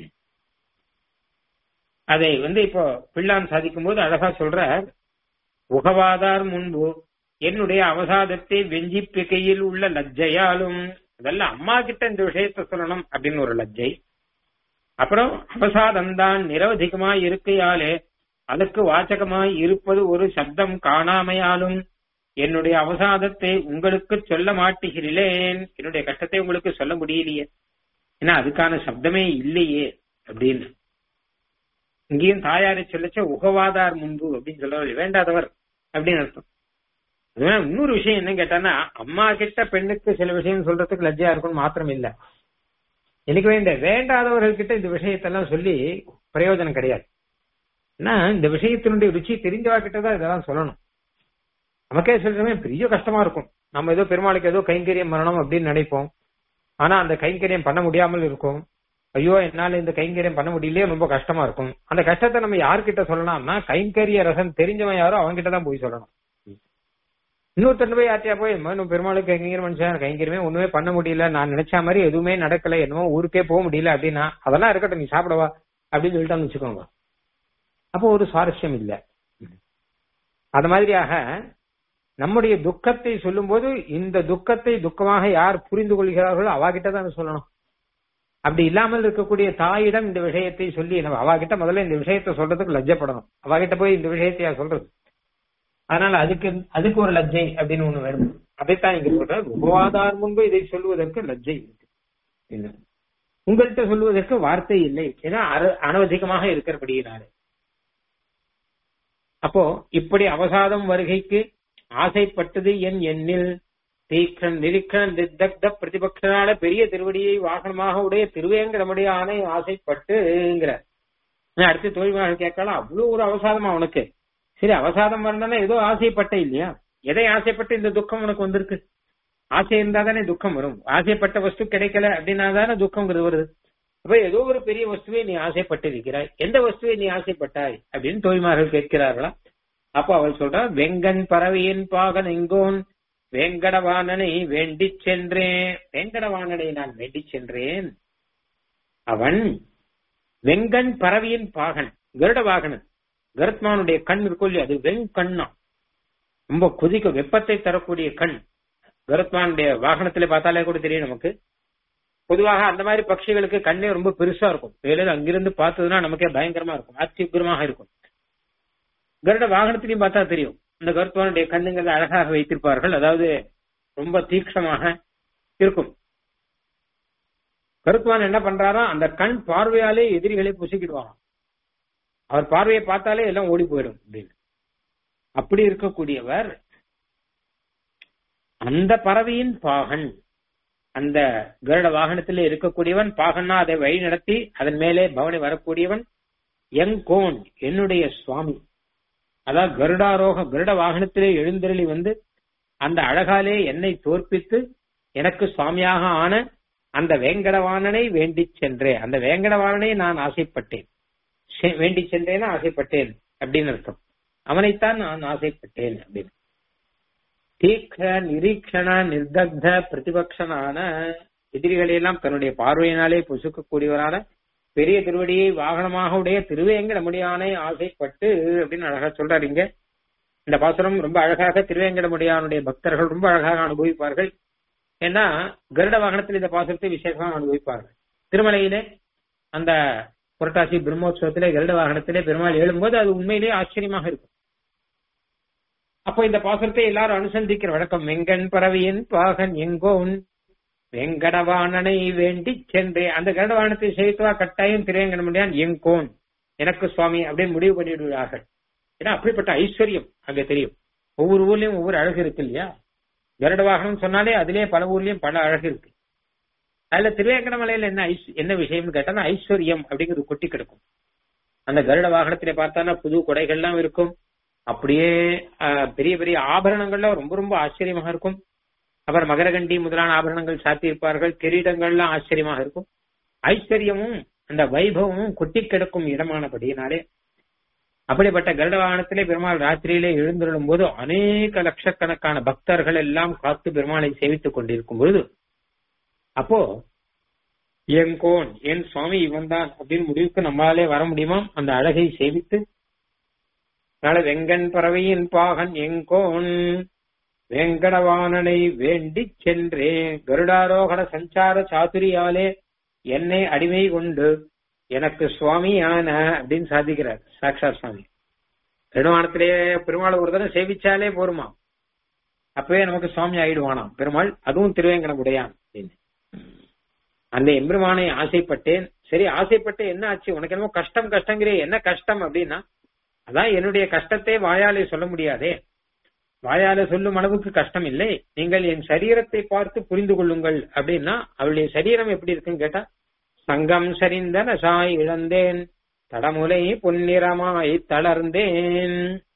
அதை வந்து இப்போ பிள்ளான் சாதிக்கும் போது அழகா சொல்ற உகவாதார் முன்பு என்னுடைய அவசாதத்தை வெஞ்சி பிகையில் உள்ள லஜ்ஜையாலும் அதெல்லாம் அம்மா கிட்ட இந்த விஷயத்த சொல்லணும் அப்படின்னு ஒரு லஜ்ஜை அப்புறம் அவசாதம்தான் நிரவதிகமாய் இருக்கையாலே அதற்கு வாச்சகமாய் இருப்பது ஒரு சப்தம் காணாமையாலும் என்னுடைய அவசாதத்தை உங்களுக்கு சொல்ல மாட்டுகிறேன் என்னுடைய கஷ்டத்தை உங்களுக்கு சொல்ல முடியலையே ஏன்னா அதுக்கான சப்தமே இல்லையே அப்படின்னு இங்கேயும் தாயாரை சொல்லச்ச உகவாதார் முன்பு அப்படின்னு சொல்ல வேண்டாதவர் அப்படின்னு அர்த்தம் அதுவே இன்னொரு விஷயம் என்ன கேட்டான்னா அம்மா கிட்ட பெண்ணுக்கு சில விஷயம் சொல்றதுக்கு லஜ்ஜையா இருக்கும்னு மாத்திரம் இல்ல எனக்கு இந்த வேண்டாதவர்கள் கிட்ட இந்த விஷயத்தெல்லாம் சொல்லி பிரயோஜனம் கிடையாது ஏன்னா இந்த விஷயத்தினுடைய ருச்சி தெரிஞ்சவா கிட்ட தான் இதெல்லாம் சொல்லணும் நமக்கே சில சமயம் பெரிய கஷ்டமா இருக்கும் நம்ம ஏதோ பெருமாளுக்கு ஏதோ கைங்கரியம் பண்ணணும் அப்படின்னு நினைப்போம் ஆனா அந்த கைங்கரியம் பண்ண முடியாமல் இருக்கும் ஐயோ என்னால இந்த கைங்கரியம் பண்ண முடியலையே ரொம்ப கஷ்டமா இருக்கும் அந்த கஷ்டத்தை நம்ம யார்கிட்ட சொல்லலாம்னா கைங்கரிய ரசம் தெரிஞ்சவன் யாரோ அவன்கிட்ட தான் போய் சொல்லணும் இன்னொருத்தர் போய் யார்ட்டியா போய் இன்னும் பெருமாளுக்கு கைங்கரியம் மனுஷன் கைங்கரியமே ஒண்ணுமே பண்ண முடியல நான் நினைச்ச மாதிரி எதுவுமே நடக்கல என்னமோ ஊருக்கே போக முடியல அப்படின்னா அதெல்லாம் இருக்கட்டும் நீ சாப்பிடவா அப்படின்னு சொல்லிட்டான்னு வச்சுக்கோங்க அப்போ ஒரு சுவாரஸ்யம் இல்ல அது மாதிரியாக நம்முடைய துக்கத்தை சொல்லும்போது இந்த துக்கத்தை துக்கமாக யார் புரிந்து கொள்கிறார்களோ அவாகிட்ட தான் சொல்லணும் அப்படி இல்லாமல் இருக்கக்கூடிய தாயிடம் இந்த விஷயத்தை சொல்லி நம்ம அவாகிட்ட முதல்ல இந்த விஷயத்தை சொல்றதுக்கு லஜ்ஜப்படணும் அவாகிட்ட போய் இந்த விஷயத்தையா சொல்றது அதனால அதுக்கு அதுக்கு ஒரு லஜ்ஜை அப்படின்னு ஒண்ணு வேணும் அதைத்தான் இங்க சொல்ற உபவாதார் முன்பு இதை சொல்வதற்கு லஜ்ஜை இருக்கு என்ன? உங்கள்கிட்ட சொல்வதற்கு வார்த்தை இல்லை ஏன்னா அர- அனவதிகமாக இருக்கிறபடியினாலே அப்போ இப்படி அவசாதம் வருகைக்கு ஆசைப்பட்டது என் எண்ணில் தீக்கன் நிரிக்கன் தித்தக்த பிரதிபக்ஷனால பெரிய திருவடியை வாகனமாக உடைய திருவேங்கடமுடைய ஆணை ஆசைப்பட்டுங்கிற அடுத்து தொழில்மார்கள் கேட்கலாம் அவ்வளவு ஒரு அவசாதமா உனக்கு சரி அவசாதம் வரணும்னா ஏதோ ஆசைப்பட்ட இல்லையா எதை ஆசைப்பட்டு இந்த துக்கம் உனக்கு வந்திருக்கு ஆசை இருந்தா தானே துக்கம் வரும் ஆசைப்பட்ட வஸ்து கிடைக்கல அப்படின்னா தானே துக்கம்ங்கிறது வருது அப்ப ஏதோ ஒரு பெரிய வஸ்துவை நீ ஆசைப்பட்டு இருக்கிறாய் எந்த வஸ்துவை நீ ஆசைப்பட்டாய் அப்படின்னு தோய்மார்கள் கேட்கிறார்களா அப்போ அவள் சொல்றா வெங்கன் பறவையின் பாகன் எங்கோன் வேங்கடவாணனை வேண்டிச் சென்றேன் வேங்கடவாணனை நான் வேண்டிச் சென்றேன் அவன் வெங்கன் பறவையின் பாகன் கருட வாகனன் கருத்மானுடைய கண் இருக்கும் இல்லையா அது வெங்கண்ணா ரொம்ப கொதிக்க வெப்பத்தை தரக்கூடிய கண் கருத்மானுடைய வாகனத்துல பார்த்தாலே கூட தெரியும் நமக்கு பொதுவாக அந்த மாதிரி பட்சிகளுக்கு கண்ணே ரொம்ப பெருசா இருக்கும் வேலையில அங்கிருந்து பார்த்ததுன்னா நமக்கே பயங்கரமா இருக்கும் அத்தியுக்கிரமாக இருக்கும் கருட வாகனத்திலையும் பார்த்தா தெரியும் இந்த கருத்மானுடைய கண்ணுங்கிறத அழகாக வைத்திருப்பார்கள் அதாவது ரொம்ப தீக்ஷமாக இருக்கும் கருத்வான் என்ன பண்றாரா அந்த கண் பார்வையாலே எதிரிகளை புசிக்கிடுவாங்க அவர் பார்வையை பார்த்தாலே எல்லாம் ஓடி போயிடும் அப்படின்னு அப்படி இருக்கக்கூடியவர் அந்த பறவையின் பாகன் அந்த கருட வாகனத்திலே இருக்கக்கூடியவன் பாகன்னா அதை வழி நடத்தி அதன் மேலே பவனி வரக்கூடியவன் எங்கோன் என்னுடைய சுவாமி அதாவது கருடாரோக கருட வாகனத்திலே எழுந்தருளி வந்து அந்த அழகாலே என்னை தோற்பித்து எனக்கு சுவாமியாக ஆன அந்த வேங்கடவாணனை வேண்டிச் சென்றேன் அந்த வேங்கடவாணனை நான் ஆசைப்பட்டேன் செ- வேண்டிச் சென்றேன்னு ஆசைப்பட்டேன் அப்படின்னு அர்த்தம் அவனைத்தான் நான் ஆசைப்பட்டேன் அப்படின்னு தீக்ஷ நிரீக்ஷண நிர்தக்த பிரதிபக்ஷனான எதிரிகளை எல்லாம் தன்னுடைய பார்வையினாலே புசுக்கக்கூடியவரான பெரிய திருவடியை வாகனமாக உடைய திருவேங்கடமுடியானை ஆசைப்பட்டு அப்படின்னு அழகா சொல்றாரு இங்க இந்த பாசுரம் ரொம்ப அழகாக திருவேங்கடமுடியானுடைய பக்தர்கள் ரொம்ப அழகாக அனுபவிப்பார்கள் ஏன்னா கருட வாகனத்தில் இந்த பாசுரத்தை விசேஷமாக அனுபவிப்பார்கள் திருமலையிலே அந்த புரட்டாசி பிரம்மோற்சவத்திலே கருட வாகனத்திலே பெருமாள் எழும்போது அது உண்மையிலேயே ஆச்சரியமாக இருக்கும் அப்போ இந்த பாசுரத்தை எல்லாரும் அனுசந்திக்கிற வழக்கம் வெங்கன் பறவையின் பாகன் எங்கோன் வெங்கடவாணனை வேண்டி சென்றே அந்த கருடவாணத்தை சேவித்துவா கட்டாயம் திரையங்கட முடியான் எங்கோன் எனக்கு சுவாமி அப்படின்னு முடிவு பண்ணிவிடுவார்கள் ஏன்னா அப்படிப்பட்ட ஐஸ்வர்யம் அங்க தெரியும் ஒவ்வொரு ஊர்லயும் ஒவ்வொரு அழகு இருக்கு இல்லையா கருட வாகனம் சொன்னாலே அதிலே பல ஊர்லயும் பல அழகு இருக்கு அதுல திருவேங்கடமலையில என்ன ஐஸ்- என்ன விஷயம்னு கேட்டா ஐஸ்வர்யம் அப்படிங்கிறது கொட்டி கிடக்கும் அந்த கருட வாகனத்திலே பார்த்தானா புது கொடைகள்லாம் இருக்கும் அப்படியே ஆஹ், பெரிய பெரிய ஆபரணங்கள்லாம் ரொம்ப ரொம்ப ஆச்சரியமாக இருக்கும் அப்புறம் மகரகண்டி முதலான ஆபரணங்கள் சாத்தியிருப்பார்கள் கிரீடங்கள்லாம் ஆச்சரியமாக இருக்கும் ஐஸ்வர்யமும் அந்த வைபவமும் கொட்டி கிடக்கும் இடமானபடியினாலே அப்படிப்பட்ட கருட வாகனத்திலே பெருமாள் ராத்திரியிலே எழுந்திருளும் போது அநேக லட்சக்கணக்கான பக்தர்கள் எல்லாம் காத்து பெருமாளை சேவித்துக் கொண்டிருக்கும் பொழுது அப்போ என் கோன் என் சுவாமி இவன் தான் அப்படின்னு முடிவுக்கு நம்மளாலே வர முடியுமா அந்த அழகை சேவித்து அதனால வெங்கன் பறவையின் பாகன் எங்கோன் வேங்கடவாணனை வேண்டிச் சென்றே கருடாரோகண சஞ்சார சாதுரியாலே என்னை அடிமை கொண்டு எனக்கு சுவாமியான அப்படின்னு சாதிக்கிறார் சாக்ஷாத் சுவாமி பெருமானத்திலே பெருமாள் ஒரு தடவை சேவிச்சாலே போருமா அப்பவே நமக்கு சுவாமி ஆயிடுவானாம் பெருமாள் அதுவும் திருவேங்கடம் உடையான் அப்படின்னு அந்த எம்பெருமானை ஆசைப்பட்டேன் சரி ஆசைப்பட்டு என்ன ஆச்சு உனக்கு என்னமோ கஷ்டம் கஷ்டங்கிறே என்ன கஷ்டம் அப்படின்னா அதான் என்னுடைய கஷ்டத்தை வாயாலே சொல்ல முடியாதே வாயால சொல்லும் அளவுக்கு கஷ்டம் இல்லை நீங்கள் என் சரீரத்தை பார்த்து புரிந்து கொள்ளுங்கள் அப்படின்னா அவளுடைய சரீரம் எப்படி இருக்குன்னு கேட்டா சங்கம் சரிந்தன சாய் இழந்தேன் தடமுலை பொன்னிறமாய் தளர்ந்தேன்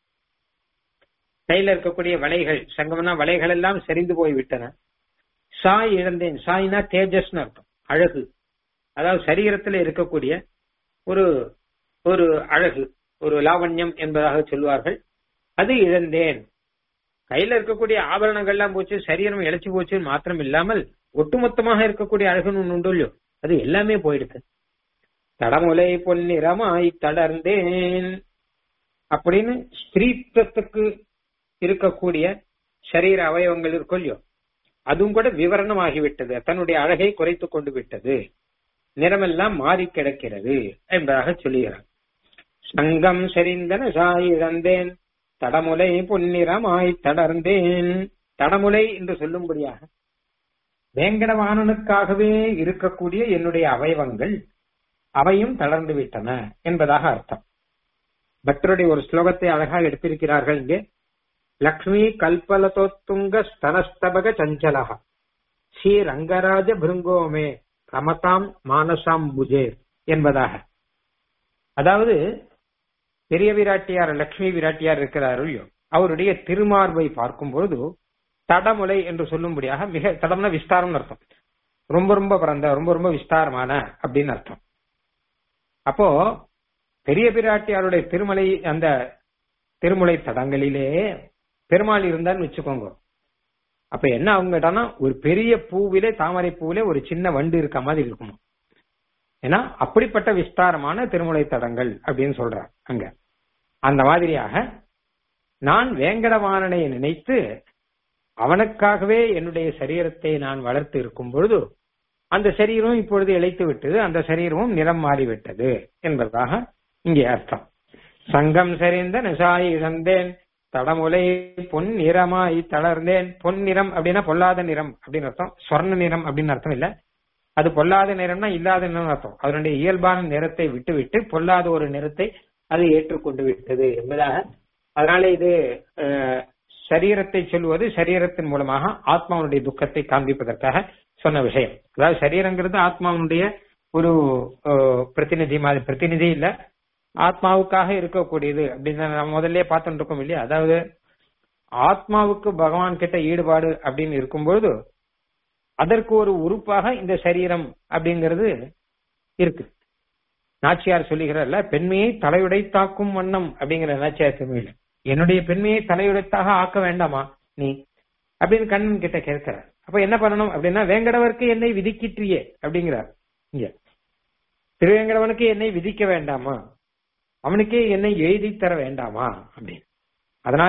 கையில இருக்கக்கூடிய வலைகள் சங்கம்னா வலைகள் எல்லாம் சரிந்து போய் விட்டன சாய் இழந்தேன் சாய்னா தேஜஸ்னு அர்த்தம் அழகு அதாவது சரீரத்தில் இருக்கக்கூடிய ஒரு ஒரு அழகு ஒரு லாவண்யம் என்பதாக சொல்வார்கள் அது இழந்தேன் கையில இருக்கக்கூடிய ஆபரணங்கள்லாம் போச்சு சரீரம் இழைச்சு போச்சு மாத்திரம் இல்லாமல் ஒட்டுமொத்தமாக இருக்கக்கூடிய அழகுன்னு ஒண்ணு உண்டு இல்லையோ அது எல்லாமே போயிடுது தடமுலை பொன்னிறமாய் தளர்ந்தேன் அப்படின்னு ஸ்திரீத்துவத்துக்கு இருக்கக்கூடிய சரீர அவயவங்கள் இருக்கும் இல்லையோ அதுவும் கூட விவரணமாகிவிட்டது தன்னுடைய அழகை குறைத்து கொண்டு விட்டது நிறமெல்லாம் மாறி கிடக்கிறது என்பதாக சொல்லுகிறார் சங்கம் செறிந்தன சாய் இழந்தேன் தடமுலை பொன்னிறமாய் தளர்ந்தேன் தடமுலை என்று சொல்லும்படியாக வேங்கடவாணனுக்காகவே இருக்கக்கூடிய என்னுடைய அவயவங்கள் அவையும் தளர்ந்து விட்டன என்பதாக அர்த்தம் பக்தருடைய ஒரு ஸ்லோகத்தை அழகாக எடுத்திருக்கிறார்கள் இங்கே லக்ஷ்மி கல்பலதோத்துங்க ஸ்தனஸ்தபக சஞ்சலக ஸ்ரீ ரங்கராஜ பிருங்கோமே ரமதாம் மானசாம் புஜே என்பதாக அதாவது பெரிய விராட்டியார் லக்ஷ்மி விராட்டியார் இருக்கிறார் இல்லையோ அவருடைய திருமார்பை பார்க்கும்பொழுது தடமுலை என்று சொல்லும்படியாக மிக தடம்னா விஸ்தாரம்னு அர்த்தம் ரொம்ப ரொம்ப பரந்த ரொம்ப ரொம்ப விஸ்தாரமான அப்படின்னு அர்த்தம் அப்போ பெரிய பிராட்டியாருடைய திருமலை அந்த திருமுலை தடங்களிலே பெருமாள் இருந்தான்னு வச்சுக்கோங்க அப்ப என்ன அவங்க கேட்டானா ஒரு பெரிய பூவிலே தாமரை பூவிலே ஒரு சின்ன வண்டு இருக்க மாதிரி இருக்குமா ஏன்னா அப்படிப்பட்ட விஸ்தாரமான திருமுலை தடங்கள் அப்படின்னு சொல்றார் அங்க அந்த மாதிரியாக நான் வேங்கடவாணனை நினைத்து அவனுக்காகவே என்னுடைய சரீரத்தை நான் வளர்த்து இருக்கும் பொழுது அந்த சரீரம் இப்பொழுது இழைத்து விட்டது அந்த சரீரமும் நிறம் மாறிவிட்டது என்பதாக இங்கே அர்த்தம் சங்கம் சரிந்த நிசாய் இழந்தேன் தடமுலை பொன் நிறமாய் தளர்ந்தேன் பொன் நிறம் அப்படின்னா பொல்லாத நிறம் அப்படின்னு அர்த்தம் சொர்ண நிறம் அப்படின்னு அர்த்தம் இல்ல அது பொல்லாத நிறம்னா இல்லாத நிறம் அர்த்தம் அதனுடைய இயல்பான நிறத்தை விட்டு விட்டு பொல்லாத ஒரு நிறத்தை அது ஏற்றுக்கொண்டு விட்டது என்பதாக அதனால இது சரீரத்தை சொல்வது சரீரத்தின் மூலமாக ஆத்மாவுடைய துக்கத்தை காண்பிப்பதற்காக சொன்ன விஷயம் அதாவது சரீரங்கிறது ஆத்மாவுடைய ஒரு பிரதிநிதி மாதிரி பிரதிநிதி இல்ல ஆத்மாவுக்காக இருக்கக்கூடியது அப்படின்னு நம்ம முதல்ல பார்த்துட்டு இருக்கோம் இல்லையா அதாவது ஆத்மாவுக்கு பகவான் கிட்ட ஈடுபாடு அப்படின்னு இருக்கும்பொழுது அதற்கு ஒரு உறுப்பாக இந்த சரீரம் அப்படிங்கிறது இருக்கு நாச்சியார் சொல்லுகிறார்ல பெண்மையை தலையுடை தாக்கும் வண்ணம் அப்படிங்கிற நாச்சியார் தமிழ்ல என்னுடைய பெண்மையை தலையுடைத்தாக ஆக்க வேண்டாமா நீ அப்படின்னு கண்ணன் கிட்ட கேட்கிறார் அப்ப என்ன பண்ணணும் அப்படின்னா வேங்கடவருக்கு என்னை விதிக்கிற்றியே அப்படிங்கிறார் இங்க திருவேங்கடவனுக்கு என்னை விதிக்க வேண்டாமா அவனுக்கே என்னை எழுதி தர வேண்டாமா அப்படின்னு அதனால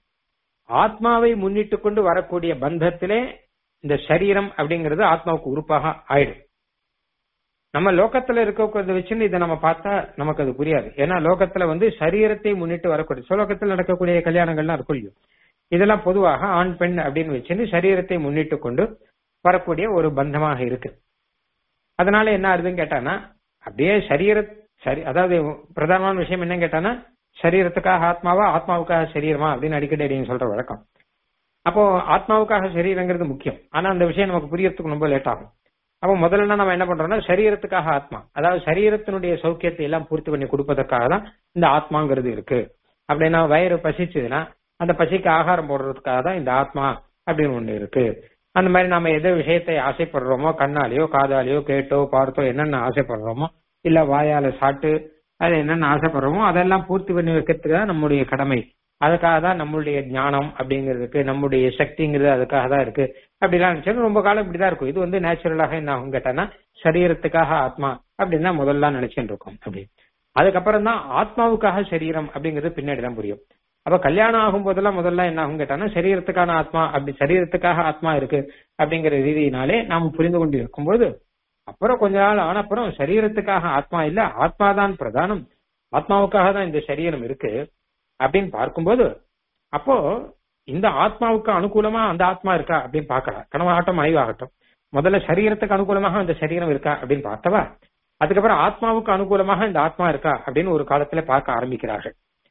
ஆத்மாவை முன்னிட்டு கொண்டு வரக்கூடிய பந்தத்திலே இந்த சரீரம் அப்படிங்கிறது ஆத்மாவுக்கு உறுப்பாக ஆயிடும் நம்ம லோகத்துல இருக்கிறத வச்சுன்னு இதை நம்ம பார்த்தா நமக்கு அது புரியாது ஏன்னா லோகத்துல வந்து சரீரத்தை முன்னிட்டு வரக்கூடிய சுலோகத்தில் நடக்கக்கூடிய கல்யாணங்கள்லாம் இருக்கும் இல்லையோ இதெல்லாம் பொதுவாக ஆண் பெண் அப்படின்னு வச்சுன்னு சரீரத்தை முன்னிட்டு கொண்டு வரக்கூடிய ஒரு பந்தமாக இருக்கு அதனால என்ன ஆகுதுன்னு கேட்டானா அப்படியே சரீர சரி அதாவது பிரதானமான விஷயம் என்னன்னு கேட்டானா சரீரத்துக்காக ஆத்மாவா ஆத்மாவுக்காக சரீரமா அப்படின்னு அடிக்கடி அடிங்க சொல்ற வழக்கம் அப்போ ஆத்மாவுக்காக சரீரங்கிறது முக்கியம் ஆனா அந்த விஷயம் நமக்கு புரியறதுக்கு ரொம்ப லேட் ஆகும் அப்போ முதல்ல நம்ம என்ன பண்றோம்னா சரீரத்துக்காக ஆத்மா அதாவது சரீரத்தினுடைய சௌக்கியத்தை எல்லாம் பூர்த்தி பண்ணி கொடுப்பதற்காக தான் இந்த ஆத்மாங்கிறது இருக்கு அப்படின்னா வயிறு பசிச்சதுன்னா அந்த பசிக்கு ஆகாரம் போடுறதுக்காக தான் இந்த ஆத்மா அப்படின்னு ஒண்ணு இருக்கு அந்த மாதிரி நம்ம எந்த விஷயத்தை ஆசைப்படுறோமோ கண்ணாலேயோ காதாலேயோ கேட்டோ பார்த்தோ என்னென்ன ஆசைப்படுறோமோ இல்ல வாயால சாப்பிட்டு அது என்னென்ன ஆசைப்படுறோமோ அதெல்லாம் பூர்த்தி பண்ணி வைக்கிறதுக்கு தான் நம்முடைய கடமை அதுக்காக தான் நம்மளுடைய ஞானம் அப்படிங்கிறதுக்கு நம்முடைய சக்திங்கிறது அதுக்காக தான் இருக்கு அப்படிலாம் நினைச்சா ரொம்ப காலம் இப்படிதான் இருக்கும் இது வந்து நேச்சுரலாக என்ன ஆகும் கேட்டானா சரீரத்துக்காக ஆத்மா அப்படின்னு தான் முதல்ல நினைச்சுட்டு இருக்கோம் அப்படி அதுக்கப்புறம் தான் ஆத்மாவுக்காக சரீரம் அப்படிங்கிறது பின்னாடி தான் புரியும் அப்ப கல்யாணம் ஆகும் போதெல்லாம் முதல்ல என்ன ஆகும் கேட்டானா சரீரத்துக்கான ஆத்மா அப்படி சரீரத்துக்காக ஆத்மா இருக்கு அப்படிங்கிற ரீதியினாலே நாம் புரிந்து கொண்டு இருக்கும்போது அப்புறம் கொஞ்ச நாள் ஆன அப்புறம் சரீரத்துக்காக ஆத்மா இல்ல ஆத்மா தான் பிரதானம் ஆத்மாவுக்காக தான் இந்த சரீரம் இருக்கு அப்படின்னு பார்க்கும்போது அப்போ இந்த ஆத்மாவுக்கு அனுகூலமா அந்த ஆத்மா இருக்கா அப்படின்னு பார்க்கலாம் கனவாகட்டும் மனைவாகட்டும் முதல்ல சரீரத்துக்கு அனுகூலமாக அந்த சரீரம் இருக்கா அப்படின்னு பார்த்தவா அதுக்கப்புறம் ஆத்மாவுக்கு அனுகூலமாக இந்த ஆத்மா இருக்கா அப்படின்னு ஒரு காலத்துல பார்க்க ஆரம்பிக்கிறார்கள்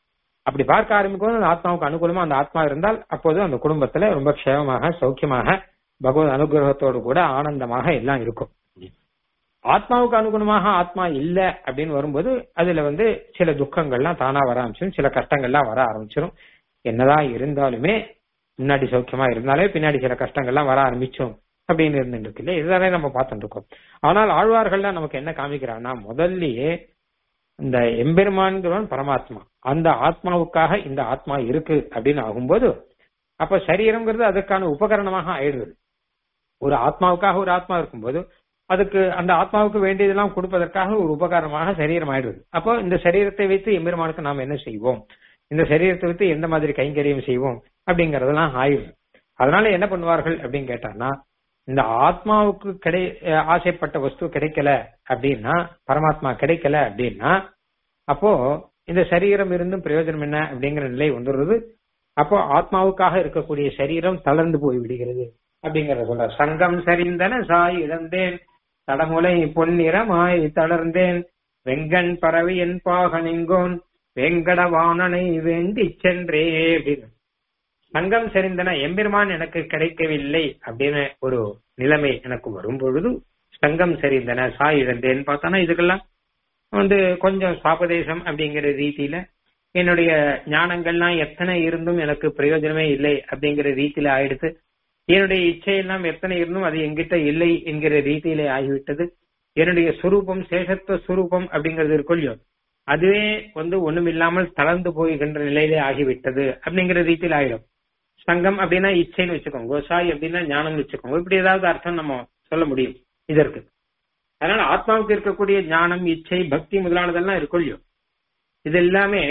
அப்படி பார்க்க ஆரம்பிக்கும் போது அந்த ஆத்மாவுக்கு அனுகூலமா அந்த ஆத்மா இருந்தால் அப்போது அந்த குடும்பத்துல ரொம்ப க்ஷேமமாக சௌக்கியமாக பகவத் அனுகிரகத்தோடு கூட ஆனந்தமாக எல்லாம் இருக்கும் ஆத்மாவுக்கு அனுகுணமாக ஆத்மா இல்ல அப்படின்னு வரும்போது அதுல வந்து சில துக்கங்கள்லாம் தானா வர ஆரம்பிச்சிடும் சில கஷ்டங்கள்லாம் வர ஆரம்பிச்சிடும் என்னதான் இருந்தாலுமே முன்னாடி சௌக்கியமா இருந்தாலே பின்னாடி சில கஷ்டங்கள்லாம் வர ஆரம்பிச்சோம் அப்படின்னு இருந்துட்டு இருக்கு இல்லையா இதுதானே நம்ம பார்த்துட்டு இருக்கோம் ஆனால் ஆழ்வார்கள்லாம் நமக்கு என்ன காமிக்கிறாங்கன்னா முதல்லயே இந்த எம்பெருமான்கிறவன் பரமாத்மா அந்த ஆத்மாவுக்காக இந்த ஆத்மா இருக்கு அப்படின்னு ஆகும்போது அப்ப சரீரம்ங்கிறது அதற்கான உபகரணமாக ஆயிடுது ஒரு ஆத்மாவுக்காக ஒரு ஆத்மா இருக்கும்போது அதுக்கு அந்த ஆத்மாவுக்கு வேண்டியதெல்லாம் கொடுப்பதற்காக ஒரு உபகாரமாக சரீரம் ஆயிடுது அப்போ இந்த சரீரத்தை வைத்து எம்பெருமானுக்கு நாம் என்ன செய்வோம் இந்த சரீரத்தை வைத்து எந்த மாதிரி கைங்கரியம் செய்வோம் அப்படிங்கறதெல்லாம் ஆயிடுது அதனால என்ன பண்ணுவார்கள் அப்படின்னு கேட்டான்னா இந்த ஆத்மாவுக்கு கிடை ஆசைப்பட்ட வஸ்து கிடைக்கல அப்படின்னா பரமாத்மா கிடைக்கல அப்படின்னா அப்போ இந்த சரீரம் இருந்தும் பிரயோஜனம் என்ன அப்படிங்கிற நிலை வந்துடுறது அப்போ ஆத்மாவுக்காக இருக்கக்கூடிய சரீரம் தளர்ந்து போய் விடுகிறது அப்படிங்கறத சொல்ற சங்கம் சரிந்தன சாய் இழந்தேன் தடமுலை பொன்னிறமாய் தளர்ந்தேன் வெங்கண் பறவை என் பாகனிங்கோன் வெங்கடவாணனை வேண்டி சென்றே அப்படின்னு சங்கம் சரிந்தன எம்பெருமான் எனக்கு கிடைக்கவில்லை அப்படின்னு ஒரு நிலைமை எனக்கு வரும் பொழுது சங்கம் சரிந்தன சாய் இழந்தேன்னு பார்த்தானா இதுக்கெல்லாம் வந்து கொஞ்சம் சாபதேசம் அப்படிங்கிற ரீதியில என்னுடைய ஞானங்கள்லாம் எத்தனை இருந்தும் எனக்கு பிரயோஜனமே இல்லை அப்படிங்கிற ரீதியில ஆயிடுத்து என்னுடைய இச்சையெல்லாம் எத்தனை இருந்தும் அது எங்கிட்ட இல்லை என்கிற ரீதியிலே ஆகிவிட்டது என்னுடைய சுரூபம் சேஷத்துவ சுரூபம் அப்படிங்கிறது இருக்கும் அதுவே வந்து ஒண்ணுமில்லாமல் தளர்ந்து போகின்ற நிலையிலே ஆகிவிட்டது அப்படிங்கிற ரீதியில் ஆயிடும் சங்கம் அப்படின்னா இச்சைன்னு வச்சுக்கோங்க கோசாய் அப்படின்னா ஞானம் வச்சுக்கோங்க இப்படி ஏதாவது அர்த்தம் நம்ம சொல்ல முடியும் இதற்கு அதனால ஆத்மாவுக்கு இருக்கக்கூடிய ஞானம் இச்சை பக்தி முதலானதெல்லாம் இருக்கும் இல்லையோ இது எல்லாமே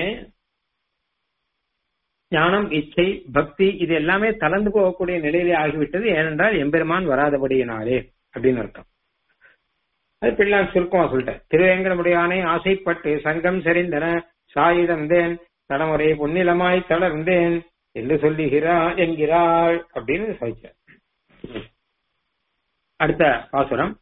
ஞானம் இச்சை பக்தி இது எல்லாமே தளர்ந்து போகக்கூடிய நிலையிலே ஆகிவிட்டது ஏனென்றால் எம்பெருமான் வராதபடியினாலே அப்படின்னு அர்த்தம் அது பிள்ளான் சுருக்கமா சொல்லிட்டேன் திருவேங்கடமுடையானே ஆசைப்பட்டு சங்கம் செறிந்தன சாயுதந்தேன் தடமுறை பொன்னிலமாய் தளர்ந்தேன் என்று சொல்லுகிறா என்கிறாள் அப்படின்னு சொல்லிச்சார் அடுத்த பாசுரம்